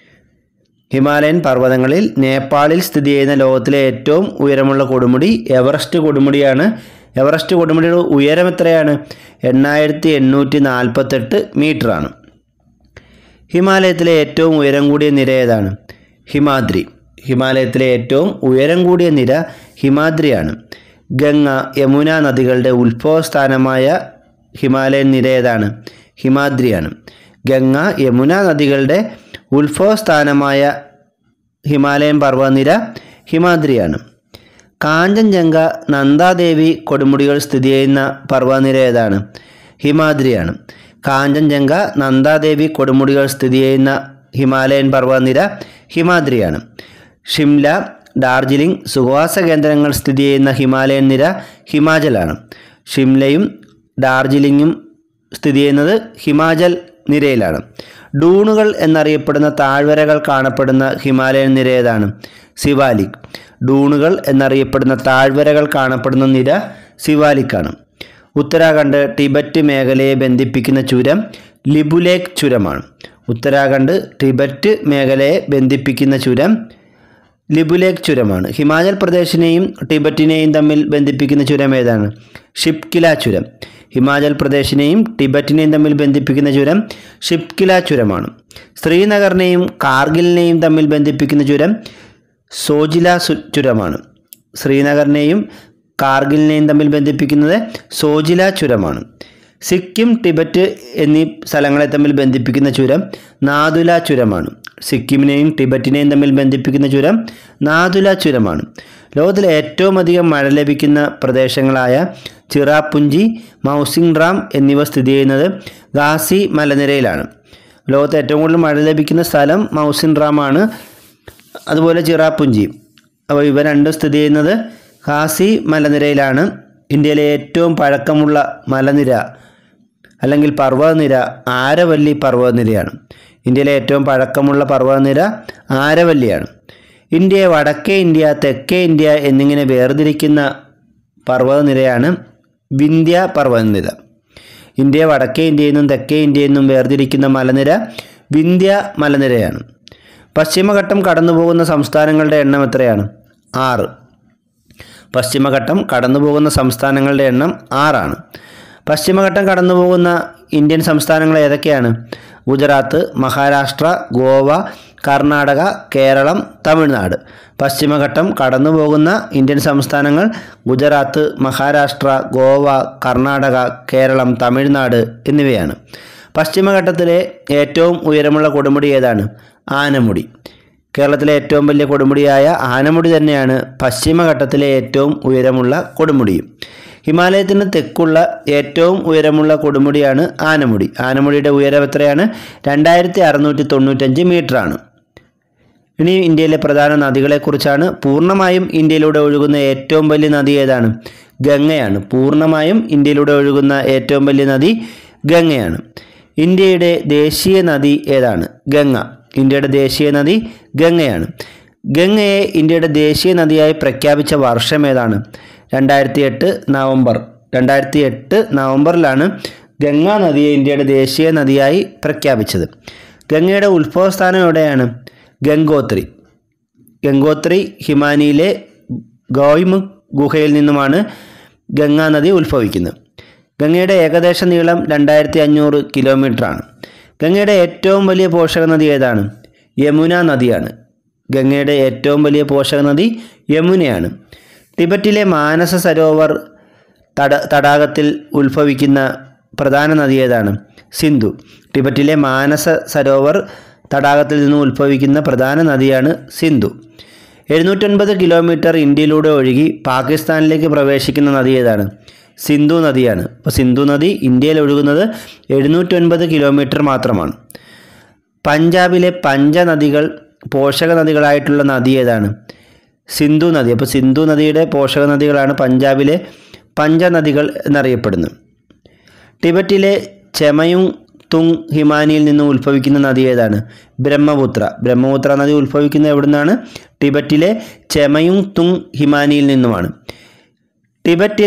ഹിമാലയൻ പർവ്വതങ്ങളിൽ നേപ്പാളിൽ സ്ഥിതി ചെയ്യുന്ന ലോകത്തിലെ ഏറ്റവും ഉയരമുള്ള കൊടുമുടി എവറസ്റ്റ് കൊടുമുടിയാണ് എവറസ്റ്റ് കൊടുമുടിയുടെ ഉയരം എത്രയാണ് എണ്ണായിരത്തി എണ്ണൂറ്റി നാൽപ്പത്തെട്ട് മീറ്ററാണ് ഹിമാലയത്തിലെ ഏറ്റവും ഉയരം കൂടിയ നിര ഏതാണ് ഹിമാദ്രി ഹിമാലയത്തിലെ ഏറ്റവും ഉയരം കൂടിയ നിര ഹിമാദ്രിയാണ് ഗംഗ യമുന നദികളുടെ ഉത്ഭവസ്ഥാനമായ ഹിമാലയൻ നിര ഏതാണ് ഹിമാദ്രിയാണ് ഗംഗ യമുന നദികളുടെ ഉത്ഭവസ്ഥാനമായ ഹിമാലയൻ പർവ്വതനിര ഹിമാദ്രിയാണ് കാഞ്ചൻജംഗ നന്ദാദേവി കൊടുമുടികൾ സ്ഥിതി ചെയ്യുന്ന പർവ്വതനിര ഏതാണ് ഹിമാദ്രിയാണ് കാഞ്ചൻജംഗ നന്ദാദേവി കൊടുമുടികൾ സ്ഥിതി ചെയ്യുന്ന ഹിമാലയൻ പർവ്വതനിര ഹിമാദ്രിയാണ് ഷിംല ഡാർജിലിംഗ് സുഖവാസ കേന്ദ്രങ്ങൾ സ്ഥിതി ചെയ്യുന്ന ഹിമാലയൻ നിര ഹിമാചലാണ് ഷിംലയും ഡാർജിലിംഗും സ്ഥിതി ചെയ്യുന്നത് ഹിമാചൽ നിരയിലാണ് ഡൂണുകൾ എന്നറിയപ്പെടുന്ന താഴ്വരകൾ കാണപ്പെടുന്ന ഹിമാലയൻ നിര ഏതാണ് സിവാലിക് ഡൂണുകൾ എന്നറിയപ്പെടുന്ന താഴ്വരകൾ കാണപ്പെടുന്ന നിര സിവാലിക്കാണ് ഉത്തരാഖണ്ഡ് ടിബറ്റ് മേഖലയെ ബന്ധിപ്പിക്കുന്ന ചുരം ലിബുലേക്ക് ചുരമാണ് ഉത്തരാഖണ്ഡ് ടിബറ്റ് മേഖലയെ ബന്ധിപ്പിക്കുന്ന ചുരം ലിബുലേക്ക് ചുരമാണ് ഹിമാചൽ പ്രദേശിനെയും ടിബറ്റിനെയും തമ്മിൽ ബന്ധിപ്പിക്കുന്ന ചുരം ഏതാണ് ഷിപ്കില ചുരം ഹിമാചൽ പ്രദേശിനെയും ടിബറ്റിനെയും തമ്മിൽ ബന്ധിപ്പിക്കുന്ന ചുരം ഷിപ്കില ചുരമാണ് ശ്രീനഗറിനെയും കാർഗിലിനെയും തമ്മിൽ ബന്ധിപ്പിക്കുന്ന ചുരം സോജില സു- ചുരമാണ് ശ്രീനഗറിനെയും കാർഗിലിനെയും തമ്മിൽ ബന്ധിപ്പിക്കുന്നത് സോജില ചുരമാണ് സിക്കിം ടിബറ്റ് എന്നീ സ്ഥലങ്ങളെ തമ്മിൽ ബന്ധിപ്പിക്കുന്ന ചുരം നാദുല ചുരമാണ് സിക്കിമിനെയും ടിബറ്റിനെയും തമ്മിൽ ബന്ധിപ്പിക്കുന്ന ചുരം നാദുല ചുരമാണ് ലോകത്തിലെ ഏറ്റവും അധികം മഴ ലഭിക്കുന്ന പ്രദേശങ്ങളായ ചിറാപുഞ്ചി മൗസിംഗ് റാം എന്നിവ സ്ഥിതി ചെയ്യുന്നത് ഗാസി മലനിരയിലാണ് ലോകത്ത് ഏറ്റവും കൂടുതൽ മഴ ലഭിക്കുന്ന സ്ഥലം മൗസിൻ റാമാണ് അതുപോലെ ചിറാപുഞ്ചി അപ്പോൾ ഇവ രണ്ടും സ്ഥിതി ചെയ്യുന്നത് ഖാസി മലനിരയിലാണ് ഇന്ത്യയിലെ ഏറ്റവും പഴക്കമുള്ള മലനിര അല്ലെങ്കിൽ പർവ്വതനിര ആരവല്ലി പർവ്വതനിരയാണ് ഇന്ത്യയിലെ ഏറ്റവും പഴക്കമുള്ള പർവ്വതനിര ആരവല്ലിയാണ് ഇന്ത്യയെ വടക്കേ ഇന്ത്യ തെക്കേ ഇന്ത്യ എന്നിങ്ങനെ വേർതിരിക്കുന്ന പർവ്വതനിരയാണ് വിന്ധ്യ പർവ്വതനിര ഇന്ത്യയെ വടക്കേ ഇന്ത്യയിൽ നിന്നും തെക്കേ ഇന്ത്യയിൽ നിന്നും വേർതിരിക്കുന്ന മലനിര വിന്ധ്യ മലനിരയാണ് പശ്ചിമഘട്ടം കടന്നുപോകുന്ന സംസ്ഥാനങ്ങളുടെ എണ്ണം എത്രയാണ് ആറ് പശ്ചിമഘട്ടം കടന്നുപോകുന്ന സംസ്ഥാനങ്ങളുടെ എണ്ണം ആറാണ് പശ്ചിമഘട്ടം കടന്നുപോകുന്ന ഇന്ത്യൻ സംസ്ഥാനങ്ങൾ ഏതൊക്കെയാണ് ഗുജറാത്ത് മഹാരാഷ്ട്ര ഗോവ കർണാടക കേരളം തമിഴ്നാട് പശ്ചിമഘട്ടം കടന്നുപോകുന്ന ഇന്ത്യൻ സംസ്ഥാനങ്ങൾ ഗുജറാത്ത് മഹാരാഷ്ട്ര ഗോവ കർണാടക കേരളം തമിഴ്നാട് എന്നിവയാണ് പശ്ചിമഘട്ടത്തിലെ ഏറ്റവും ഉയരമുള്ള കൊടുമുടി ഏതാണ് ആനമുടി കേരളത്തിലെ ഏറ്റവും വലിയ കൊടുമുടിയായ ആനമുടി തന്നെയാണ് പശ്ചിമഘട്ടത്തിലെ ഏറ്റവും ഉയരമുള്ള കൊടുമുടിയും ഹിമാലയത്തിന് തെക്കുള്ള ഏറ്റവും ഉയരമുള്ള കൊടുമുടിയാണ് ആനമുടി ആനമുടിയുടെ ഉയരം എത്രയാണ് രണ്ടായിരത്തി അറുന്നൂറ്റി തൊണ്ണൂറ്റഞ്ച് മീറ്ററാണ് ഇനി ഇന്ത്യയിലെ പ്രധാന നദികളെക്കുറിച്ചാണ് പൂർണ്ണമായും ഇന്ത്യയിലൂടെ ഒഴുകുന്ന ഏറ്റവും വലിയ നദി ഏതാണ് ഗംഗയാണ് പൂർണ്ണമായും ഇന്ത്യയിലൂടെ ഒഴുകുന്ന ഏറ്റവും വലിയ നദി ഗംഗയാണ് ഇന്ത്യയുടെ ദേശീയ നദി ഏതാണ് ഗംഗ ഇന്ത്യയുടെ ദേശീയ നദി ഗംഗയാണ് ഗംഗയെ ഇന്ത്യയുടെ ദേശീയ നദിയായി പ്രഖ്യാപിച്ച വർഷം ഏതാണ് രണ്ടായിരത്തി എട്ട് നവംബർ രണ്ടായിരത്തി എട്ട് നവംബറിലാണ് ഗംഗാ നദിയെ ഇന്ത്യയുടെ ദേശീയ നദിയായി പ്രഖ്യാപിച്ചത് ഗംഗയുടെ ഉത്ഭവസ്ഥാനം എവിടെയാണ് ഗംഗോത്രി ഗംഗോത്രി ഹിമാനിയിലെ ഗോയ്മുഖ് ഗുഹയിൽ നിന്നുമാണ് ഗംഗാ നദി ഉത്ഭവിക്കുന്നത് ഗംഗയുടെ ഏകദേശ നീളം രണ്ടായിരത്തി അഞ്ഞൂറ് കിലോമീറ്ററാണ് ഗംഗയുടെ ഏറ്റവും വലിയ പോഷക നദി ഏതാണ് യമുന നദിയാണ് ഗംഗയുടെ ഏറ്റവും വലിയ പോഷക നദി യമുനയാണ് ടിബറ്റിലെ മാനസ സരോവർ തട തടാകത്തിൽ ഉത്ഭവിക്കുന്ന പ്രധാന നദി ഏതാണ് സിന്ധു ടിബറ്റിലെ മാനസ സരോവർ തടാകത്തിൽ നിന്ന് ഉത്ഭവിക്കുന്ന പ്രധാന നദിയാണ് സിന്ധു എഴുന്നൂറ്റൊൻപത് കിലോമീറ്റർ ഇന്ത്യയിലൂടെ ഒഴുകി പാകിസ്ഥാനിലേക്ക് പ്രവേശിക്കുന്ന നദി ഏതാണ് സിന്ധു നദിയാണ് അപ്പോൾ സിന്ധു നദി ഇന്ത്യയിൽ ഒഴുകുന്നത് എഴുന്നൂറ്റൊൻപത് കിലോമീറ്റർ മാത്രമാണ് പഞ്ചാബിലെ പഞ്ചനദികൾ പോഷക നദികളായിട്ടുള്ള നദി ഏതാണ് സിന്ധു നദി അപ്പോൾ സിന്ധു നദിയുടെ പോഷക നദികളാണ് പഞ്ചാബിലെ പഞ്ചനദികൾ എന്നറിയപ്പെടുന്നത് ടിബറ്റിലെ ചെമയുങ് തുങ് ഹിമാനിയിൽ നിന്ന് ഉത്ഭവിക്കുന്ന നദി ഏതാണ് ബ്രഹ്മപുത്ര ബ്രഹ്മപുത്ര നദി ഉത്ഭവിക്കുന്നത് എവിടുന്നാണ് ടിബറ്റിലെ ചെമയുങ് തുങ് ഹിമാനിയിൽ നിന്നുമാണ് ടിബറ്റിൽ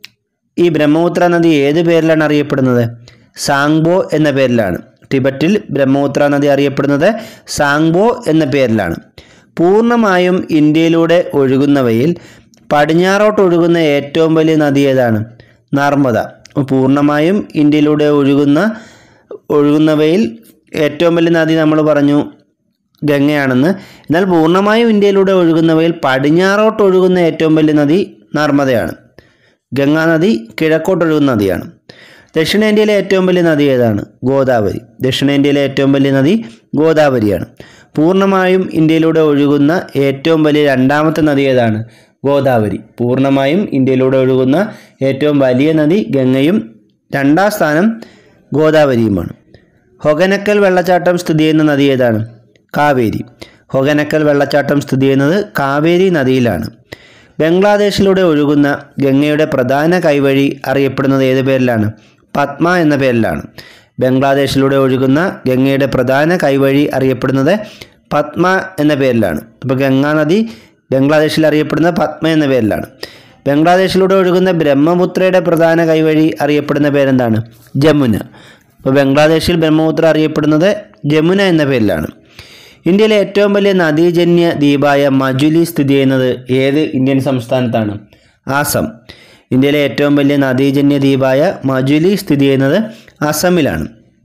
ഈ ബ്രഹ്മപുത്ര നദി ഏത് പേരിലാണ് അറിയപ്പെടുന്നത് സാങ്ബോ എന്ന പേരിലാണ് ടിബറ്റിൽ ബ്രഹ്മപുത്ര നദി അറിയപ്പെടുന്നത് സാങ്ബോ എന്ന പേരിലാണ് പൂർണ്ണമായും ഇന്ത്യയിലൂടെ ഒഴുകുന്നവയിൽ പടിഞ്ഞാറോട്ട് ഒഴുകുന്ന ഏറ്റവും വലിയ നദി ഏതാണ് നർമ്മദ പൂർണ്ണമായും ഇന്ത്യയിലൂടെ ഒഴുകുന്ന ഒഴുകുന്നവയിൽ ഏറ്റവും വലിയ നദി നമ്മൾ പറഞ്ഞു ഗംഗയാണെന്ന് എന്നാൽ പൂർണ്ണമായും ഇന്ത്യയിലൂടെ ഒഴുകുന്നവയിൽ പടിഞ്ഞാറോട്ട് ഒഴുകുന്ന ഏറ്റവും വലിയ നദി നർമ്മദയാണ് ഗംഗാ നദി കിഴക്കോട്ടൊഴുകുന്ന നദിയാണ് ദക്ഷിണേന്ത്യയിലെ ഏറ്റവും വലിയ നദി ഏതാണ് ഗോദാവരി ദക്ഷിണേന്ത്യയിലെ ഏറ്റവും വലിയ നദി ഗോദാവരിയാണ് പൂർണ്ണമായും ഇന്ത്യയിലൂടെ ഒഴുകുന്ന ഏറ്റവും വലിയ രണ്ടാമത്തെ നദി ഏതാണ് ഗോദാവരി പൂർണ്ണമായും ഇന്ത്യയിലൂടെ ഒഴുകുന്ന ഏറ്റവും വലിയ നദി ഗംഗയും രണ്ടാം സ്ഥാനം ഗോദാവരിയുമാണ് ഹൊഗനക്കൽ വെള്ളച്ചാട്ടം സ്ഥിതി ചെയ്യുന്ന നദി ഏതാണ് കാവേരി ഹൊഗനക്കൽ വെള്ളച്ചാട്ടം സ്ഥിതി ചെയ്യുന്നത് കാവേരി നദിയിലാണ് ബംഗ്ലാദേശിലൂടെ ഒഴുകുന്ന ഗംഗയുടെ പ്രധാന കൈവഴി അറിയപ്പെടുന്നത് ഏത് പേരിലാണ് പത്മ എന്ന പേരിലാണ് ബംഗ്ലാദേശിലൂടെ ഒഴുകുന്ന ഗംഗയുടെ പ്രധാന കൈവഴി അറിയപ്പെടുന്നത് പത്മ എന്ന പേരിലാണ് അപ്പോൾ ഗംഗാ നദി ബംഗ്ലാദേശിൽ അറിയപ്പെടുന്ന പത്മ എന്ന പേരിലാണ് ബംഗ്ലാദേശിലൂടെ ഒഴുകുന്ന ബ്രഹ്മപുത്രയുടെ പ്രധാന കൈവഴി അറിയപ്പെടുന്ന പേരെന്താണ് ജമുന അപ്പോൾ ബംഗ്ലാദേശിൽ ബ്രഹ്മപുത്ര അറിയപ്പെടുന്നത് ജമുന എന്ന പേരിലാണ് ഇന്ത്യയിലെ ഏറ്റവും വലിയ നദീജന്യ ദ്വീപായ മജുലി സ്ഥിതി ചെയ്യുന്നത് ഏത് ഇന്ത്യൻ സംസ്ഥാനത്താണ് ആസം ഇന്ത്യയിലെ ഏറ്റവും വലിയ നദീജന്യ ദ്വീപായ മജുലി സ്ഥിതി ചെയ്യുന്നത് അസമിലാണ്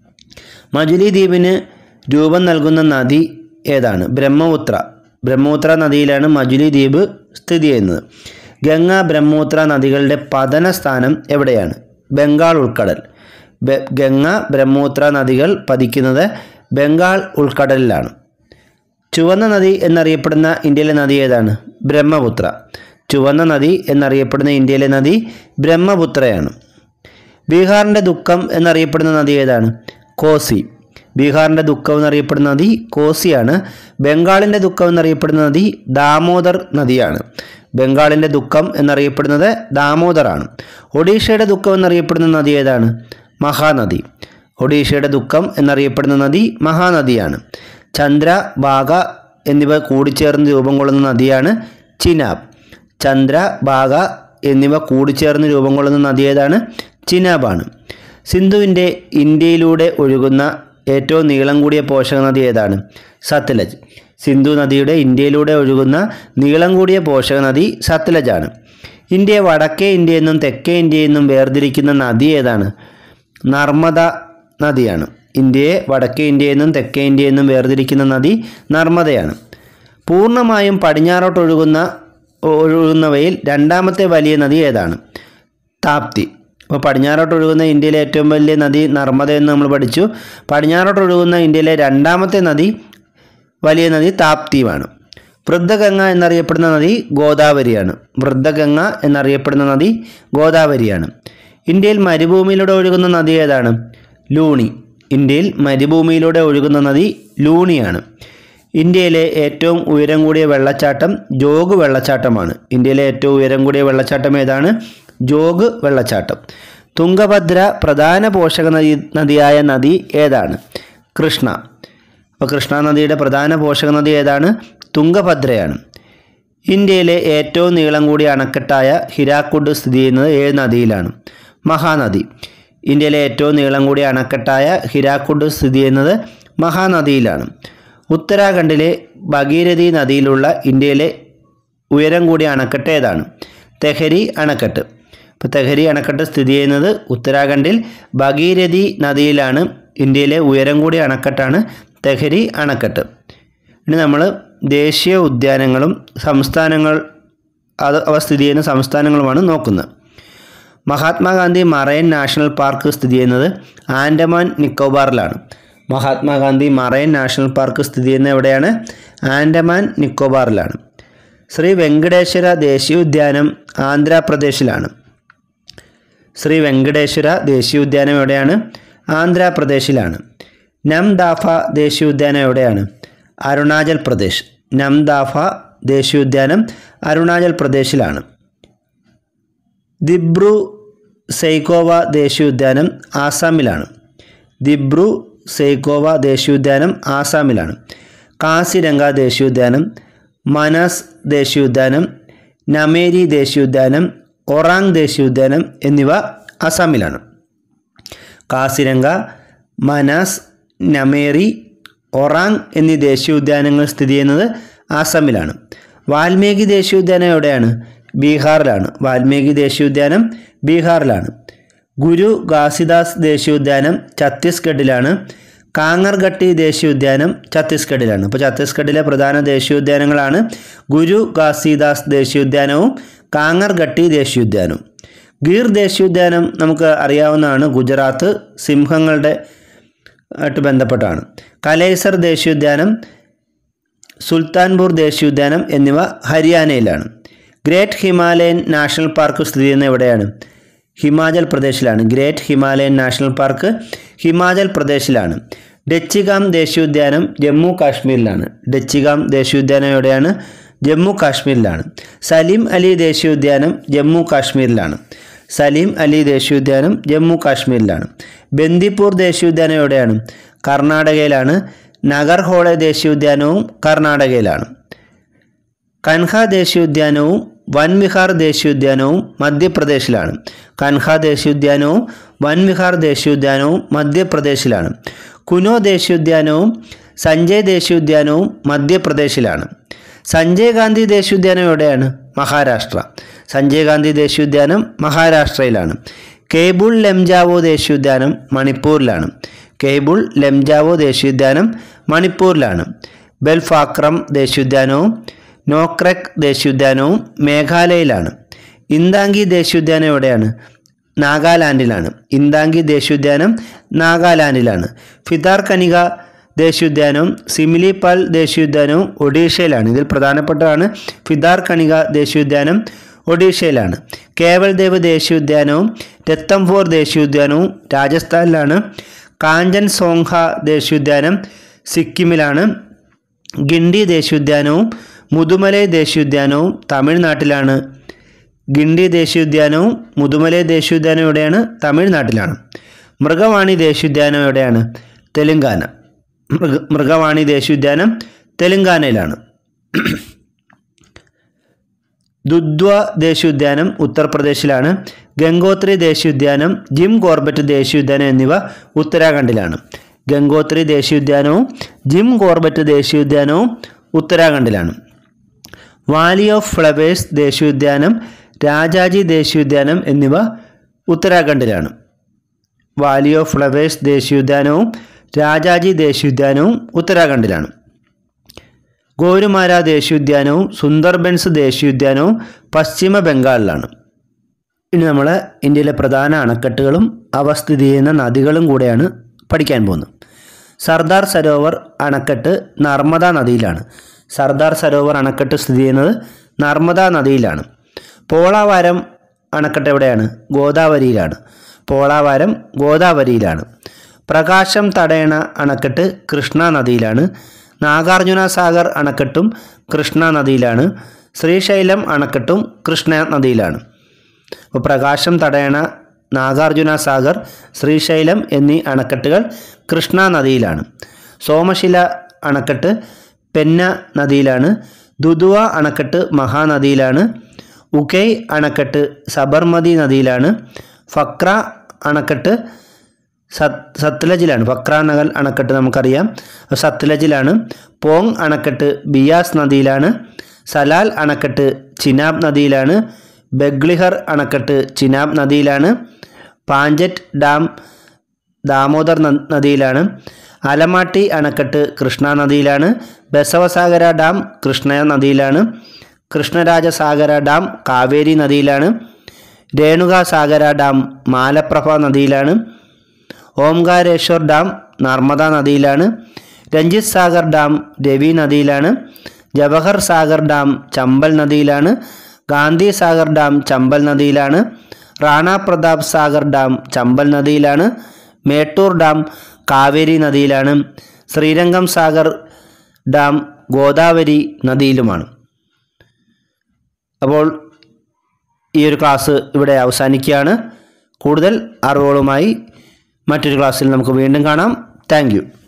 മജുലി ദ്വീപിന് രൂപം നൽകുന്ന നദി ഏതാണ് ബ്രഹ്മപുത്ര ബ്രഹ്മപുത്ര നദിയിലാണ് മജുലി ദ്വീപ് സ്ഥിതി ചെയ്യുന്നത് ഗംഗ ബ്രഹ്മപുത്ര നദികളുടെ പതന സ്ഥാനം എവിടെയാണ് ബംഗാൾ ഉൾക്കടൽ ബെ- ഗംഗ ബ്രഹ്മപുത്ര നദികൾ പതിക്കുന്നത് ബംഗാൾ ഉൾക്കടലിലാണ് ചുവന്ന നദി എന്നറിയപ്പെടുന്ന ഇന്ത്യയിലെ നദി ഏതാണ് ബ്രഹ്മപുത്ര ചുവന്ന നദി എന്നറിയപ്പെടുന്ന ഇന്ത്യയിലെ നദി ബ്രഹ്മപുത്രയാണ് ബീഹാറിൻ്റെ ദുഃഖം എന്നറിയപ്പെടുന്ന നദി ഏതാണ് കോസി ബീഹാറിൻ്റെ ദുഃഖം എന്നറിയപ്പെടുന്ന നദി കോസിയാണ് ബംഗാളിൻ്റെ ദുഃഖം എന്നറിയപ്പെടുന്ന നദി ദാമോദർ നദിയാണ് ബംഗാളിൻ്റെ ദുഃഖം എന്നറിയപ്പെടുന്നത് ദാമോദറാണ് ഒഡീഷയുടെ ദുഃഖം എന്നറിയപ്പെടുന്ന നദി ഏതാണ് മഹാനദി ഒഡീഷയുടെ ദുഃഖം എന്നറിയപ്പെടുന്ന നദി മഹാനദിയാണ് ചന്ദ്ര ബാഗ എന്നിവ കൂടിച്ചേർന്ന് രൂപം കൊള്ളുന്ന നദിയാണ് ചിനാബ് ചന്ദ്ര ബാഗ എന്നിവ കൂടിച്ചേർന്ന് രൂപം കൊള്ളുന്ന നദി ഏതാണ് ചിനാബാണ് സിന്ധുവിൻ്റെ ഇന്ത്യയിലൂടെ ഒഴുകുന്ന ഏറ്റവും നീളം കൂടിയ പോഷക നദി ഏതാണ് സത്ലജ് സിന്ധു നദിയുടെ ഇന്ത്യയിലൂടെ ഒഴുകുന്ന നീളം കൂടിയ പോഷക നദി സത്ലജാണ് ഇന്ത്യയെ വടക്കേ ഇന്ത്യ എന്നും തെക്കേ ഇന്ത്യ എന്നും വേർതിരിക്കുന്ന നദി ഏതാണ് നർമ്മദ നദിയാണ് ഇന്ത്യയെ വടക്കേ ഇന്ത്യ എന്നും തെക്കേ ഇന്ത്യ എന്നും വേർതിരിക്കുന്ന നദി നർമ്മദയാണ് പൂർണ്ണമായും പടിഞ്ഞാറോട്ട് ഒഴുകുന്ന ഒഴുകുന്നവയിൽ രണ്ടാമത്തെ വലിയ നദി ഏതാണ് താപ്തി അപ്പോൾ പടിഞ്ഞാറോട്ട് ഒഴുകുന്ന ഇന്ത്യയിലെ ഏറ്റവും വലിയ നദി നർമ്മദ എന്ന് നമ്മൾ പഠിച്ചു പടിഞ്ഞാറോട്ട് ഒഴുകുന്ന ഇന്ത്യയിലെ രണ്ടാമത്തെ നദി വലിയ നദി താപ്തിയുമാണ് വൃദ്ധഗംഗ എന്നറിയപ്പെടുന്ന നദി ഗോദാവരിയാണ് വൃദ്ധഗംഗ എന്നറിയപ്പെടുന്ന നദി ഗോദാവരിയാണ് ഇന്ത്യയിൽ മരുഭൂമിയിലൂടെ ഒഴുകുന്ന നദി ഏതാണ് ലൂണി ഇന്ത്യയിൽ മരുഭൂമിയിലൂടെ ഒഴുകുന്ന നദി ലൂണിയാണ് ഇന്ത്യയിലെ ഏറ്റവും ഉയരം കൂടിയ വെള്ളച്ചാട്ടം ജോഗ് വെള്ളച്ചാട്ടമാണ് ഇന്ത്യയിലെ ഏറ്റവും ഉയരം കൂടിയ വെള്ളച്ചാട്ടം ഏതാണ് ജോഗ് വെള്ളച്ചാട്ടം തുംഗഭദ്ര പ്രധാന പോഷക നദി നദിയായ നദി ഏതാണ് കൃഷ്ണ അപ്പോൾ കൃഷ്ണ നദിയുടെ പ്രധാന പോഷക നദി ഏതാണ് തുംഗഭദ്രയാണ് ഇന്ത്യയിലെ ഏറ്റവും നീളം കൂടിയ അണക്കെട്ടായ ഹിരാക്കുഡ് സ്ഥിതി ചെയ്യുന്നത് ഏത് നദിയിലാണ് മഹാനദി ഇന്ത്യയിലെ ഏറ്റവും നീളം കൂടിയ അണക്കെട്ടായ ഹിരാക്കുഡ് സ്ഥിതി ചെയ്യുന്നത് മഹാനദിയിലാണ് ഉത്തരാഖണ്ഡിലെ ഭഗീരഥി നദിയിലുള്ള ഇന്ത്യയിലെ ഉയരം കൂടിയ അണക്കെട്ട് ഏതാണ് തെഹരി അണക്കെട്ട് ഇപ്പോൾ തെഹരി അണക്കെട്ട് സ്ഥിതി ചെയ്യുന്നത് ഉത്തരാഖണ്ഡിൽ ഭഗീരഥി നദിയിലാണ് ഇന്ത്യയിലെ ഉയരം കൂടിയ അണക്കെട്ടാണ് തെഹരി അണക്കെട്ട് ഇനി നമ്മൾ ദേശീയ ഉദ്യാനങ്ങളും സംസ്ഥാനങ്ങൾ അത് അവ സ്ഥിതി ചെയ്യുന്ന സംസ്ഥാനങ്ങളുമാണ് നോക്കുന്നത് മഹാത്മാഗാന്ധി മറൈൻ നാഷണൽ പാർക്ക് സ്ഥിതി ചെയ്യുന്നത് ആൻഡമാൻ നിക്കോബാറിലാണ് മഹാത്മാഗാന്ധി മറൈൻ നാഷണൽ പാർക്ക് സ്ഥിതി ചെയ്യുന്നത് എവിടെയാണ് ആൻഡമാൻ നിക്കോബാറിലാണ് ശ്രീ വെങ്കടേശ്വര ദേശീയോദ്യാനം ആന്ധ്രാപ്രദേശിലാണ് ശ്രീ വെങ്കടേശ്വര ദേശീയോദ്യാനം എവിടെയാണ് ആന്ധ്രാപ്രദേശിലാണ് നംദാഫ ദേശീയോദ്യാനം എവിടെയാണ് അരുണാചൽ പ്രദേശ് നംദാഫ ദേശീയോദ്യാനം അരുണാചൽ പ്രദേശിലാണ് ദിബ്രു സൈക്കോവ ദേശീയോദ്യാനം ആസാമിലാണ് ദിബ്രു സൈക്കോവ ദേശീയോദ്യാനം ആസാമിലാണ് കാസിരംഗ ദേശീയോദ്യാനം മനാസ് ദേശീയോദ്യാനം നമേരി ദേശീയോദ്യാനം ഒറാങ് ദേശീയോദ്യാനം എന്നിവ അസാമിലാണ് കാസിരംഗ മനാസ് നമേറി ഒറാങ് എന്നീ ദേശീയോദ്യാനങ്ങൾ സ്ഥിതി ചെയ്യുന്നത് ആസാമിലാണ് വാൽമീകി ദേശീയോദ്യാനം എവിടെയാണ് ബീഹാറിലാണ് വാൽമീകി ദേശീയോദ്യാനം ബീഹാറിലാണ് ഗുരു ഘാസിദാസ് ദേശീയോദ്യാനം ഛത്തീസ്ഗഡിലാണ് കാങ്ങർഘട്ടി ദേശീയോദ്യാനം ഛത്തീസ്ഗഡിലാണ് അപ്പോൾ ഛത്തീസ്ഗഡിലെ പ്രധാന ദേശീയോദ്യാനങ്ങളാണ് ഗുരു ഘാസിദാസ് ദേശീയോദ്യാനവും കാങ്ങർഘട്ടി ദേശീയോദ്യാനവും ഗീർ ദേശീയോദ്യാനം നമുക്ക് അറിയാവുന്നതാണ് ഗുജറാത്ത് സിംഹങ്ങളുടെ ആയിട്ട് ബന്ധപ്പെട്ടാണ് കലേസർ ദേശീയോദ്യാനം സുൽത്താൻപൂർ ദേശീയോദ്യാനം എന്നിവ ഹരിയാനയിലാണ് ഗ്രേറ്റ് ഹിമാലയൻ നാഷണൽ പാർക്ക് സ്ഥിതി ചെയ്യുന്ന എവിടെയാണ് ഹിമാചൽ പ്രദേശിലാണ് great Himalayan national park Himachal പ്രദേശിലാണ് ഡച്ചിഗാം ദേശീയോദ്യാനം ജമ്മു കാശ്മീരിലാണ് ഡച്ചിഗാം ദേശീയോദ്യാനം എവിടെയാണ് ജമ്മു കാശ്മീരിലാണ് സലീം അലി ദേശീയോദ്യാനം ജമ്മു കാശ്മീരിലാണ് സലീം അലി ദേശീയോദ്യാനം ജമ്മു കാശ്മീരിലാണ് ബന്ദിപ്പൂർ ദേശീയോദ്യാനം എവിടെയാണ് കർണാടകയിലാണ് നഗർഹോളെ ദേശീയോദ്യാനവും കർണാടകയിലാണ് കൻഹ ദേശീയോദ്യാനവും വൻവിഹാർ ദേശീയോദ്യാനവും മധ്യപ്രദേശിലാണ് കൻഹ ദേശീയോദ്യാനവും വൻവിഹാർ ദേശീയോദ്യാനവും മധ്യപ്രദേശിലാണ് കുനോ ദേശീയോദ്യാനവും സഞ്ജയ് ദേശീയോദ്യാനവും മധ്യപ്രദേശിലാണ് സഞ്ജയ് ഗാന്ധി ദേശീയോദ്യാനം എവിടെയാണ് മഹാരാഷ്ട്ര സഞ്ജയ് ഗാന്ധി ദേശീയോദ്യാനം മഹാരാഷ്ട്രയിലാണ് കേബിൾ ലെംജാവോ ദേശീയോദ്യാനം മണിപ്പൂരിലാണ് കേബിൾ ലെംജാവോ ദേശീയോദ്യാനം മണിപ്പൂരിലാണ് ബെൽഫാക്രം ദേശീയോദ്യാനവും നോക്രക് ദേശീയോദ്യാനവും മേഘാലയയിലാണ് ഇന്താങ്കി ദേശീയോദ്യാനം എവിടെയാണ് നാഗാലാൻഡിലാണ് ഇന്താങ്കി ദേശീയോദ്യാനം നാഗാലാൻഡിലാണ് ഫിതാർ കനിക ദേശീയോദ്യാനവും സിമിലിപാൽ ദേശീയോദ്യാനവും ഒഡീഷയിലാണ് ഇതിൽ പ്രധാനപ്പെട്ടതാണ് ഫിതാർ കണിക ദേശീയോദ്യാനം ഒഡീഷയിലാണ് കേവൽദേവ് ദേശീയോദ്യാനവും രത്തംഫോർ ദേശീയോദ്യാനവും രാജസ്ഥാനിലാണ് കാഞ്ചൻ സോങ്ഹ ദേശീയോദ്യാനം സിക്കിമിലാണ് ഗിണ്ടി ദേശീയോദ്യാനവും മുതുമലൈ ദേശീയോദ്യാനവും തമിഴ്നാട്ടിലാണ് ഗിണ്ടി ദേശീയോദ്യാനവും മുതുമലൈ ദേശീയോദ്യാനം എവിടെയാണ് തമിഴ്നാട്ടിലാണ് മൃഗവാണി ദേശീയോദ്യാനം എവിടെയാണ് തെലുങ്കാന മൃഗ മൃഗവാണി ദേശീയോദ്യാനം തെലുങ്കാനയിലാണ് ദുദ്വ ദേശീയോദ്യാനം ഉത്തർപ്രദേശിലാണ് ഗംഗോത്രി ദേശീയോദ്യാനം ജിം കോർബറ്റ് ദേശീയോദ്യാനം എന്നിവ ഉത്തരാഖണ്ഡിലാണ് ഗംഗോത്രി ദേശീയോദ്യാനവും ജിം കോർബറ്റ് ദേശീയോദ്യാനവും ഉത്തരാഖണ്ഡിലാണ് വാലി ഓഫ് ഫ്ലവേഴ്സ് ദേശീയോദ്യാനം രാജാജി ദേശീയോദ്യാനം എന്നിവ ഉത്തരാഖണ്ഡിലാണ് വാലി ഓഫ് ഫ്ലവേഴ്സ് ദേശീയോദ്യാനവും രാജാജി ദേശീയോദ്യാനവും ഉത്തരാഖണ്ഡിലാണ് ഗോരുമാര ദേശീയോദ്യാനവും സുന്ദർബൻസ് ദേശീയോദ്യാനവും പശ്ചിമ ബംഗാളിലാണ് ഇനി നമ്മൾ ഇന്ത്യയിലെ പ്രധാന അണക്കെട്ടുകളും അവ സ്ഥിതി ചെയ്യുന്ന നദികളും കൂടെയാണ് പഠിക്കാൻ പോകുന്നത് സർദാർ സരോവർ അണക്കെട്ട് നർമ്മദ നദിയിലാണ് സർദാർ സരോവർ അണക്കെട്ട് സ്ഥിതി ചെയ്യുന്നത് നർമ്മദ നദിയിലാണ് പോളാവാരം അണക്കെട്ട് എവിടെയാണ് ഗോദാവരിയിലാണ് പോളാവാരം ഗോദാവരിയിലാണ് പ്രകാശം തടയണ അണക്കെട്ട് കൃഷ്ണ നദിയിലാണ് നാഗാർജുന സാഗർ അണക്കെട്ടും കൃഷ്ണ നദിയിലാണ് ശ്രീശൈലം അണക്കെട്ടും കൃഷ്ണ നദിയിലാണ് അപ്പോൾ പ്രകാശം തടയണ നാഗാർജുന സാഗർ ശ്രീശൈലം എന്നീ അണക്കെട്ടുകൾ കൃഷ്ണ നദിയിലാണ് സോമശില അണക്കെട്ട് പെന്ന നദിയിലാണ് ദുദുവ അണക്കെട്ട് മഹാനദിയിലാണ് ഉകൈ അണക്കെട്ട് സബർമതി നദിയിലാണ് ഫക്ര അണക്കെട്ട് സത് സത്ലജിലാണ് ഫക്ര നഗൽ അണക്കെട്ട് നമുക്കറിയാം സത്ലജിലാണ് പോങ് അണക്കെട്ട് ബിയാസ് നദിയിലാണ് സലാൽ അണക്കെട്ട് ചിനാബ് നദിയിലാണ് ബഗ്ലിഹർ അണക്കെട്ട് ചിനാബ് നദിയിലാണ് പാഞ്ചറ്റ് ഡാം ദാമോദർ ന- നദിയിലാണ് അലമാട്ടി അണക്കെട്ട് കൃഷ്ണ നദിയിലാണ് ബസവസാഗര ഡാം കൃഷ്ണ നദിയിലാണ് കൃഷ്ണരാജസാഗര ഡാം കാവേരി നദിയിലാണ് രേണുകാസാഗര ഡാം മാലപ്രഭ നദിയിലാണ് ഓംകാരേശ്വർ ഡാം നർമ്മദ നദിയിലാണ് രഞ്ജിത് സാഗർ ഡാം രവി നദിയിലാണ് ജവഹർ സാഗർ ഡാം ചമ്പൽ നദിയിലാണ് ഗാന്ധി സാഗർ ഡാം ചമ്പൽ നദിയിലാണ് റാണ പ്രതാപ് സാഗർ ഡാം ചമ്പൽ നദിയിലാണ് മേട്ടൂർ ഡാം കാവേരി നദിയിലാണ് ശ്രീരംഗം സാഗർ ഡാം ഗോദാവരി നദിയിലുമാണ് അപ്പോൾ ഈ ഒരു ക്ലാസ് ഇവിടെ അവസാനിക്കുകയാണ് കൂടുതൽ അറിവുകളുമായി മറ്റൊരു ക്ലാസ്സിൽ നമുക്ക് വീണ്ടും കാണാം താങ്ക്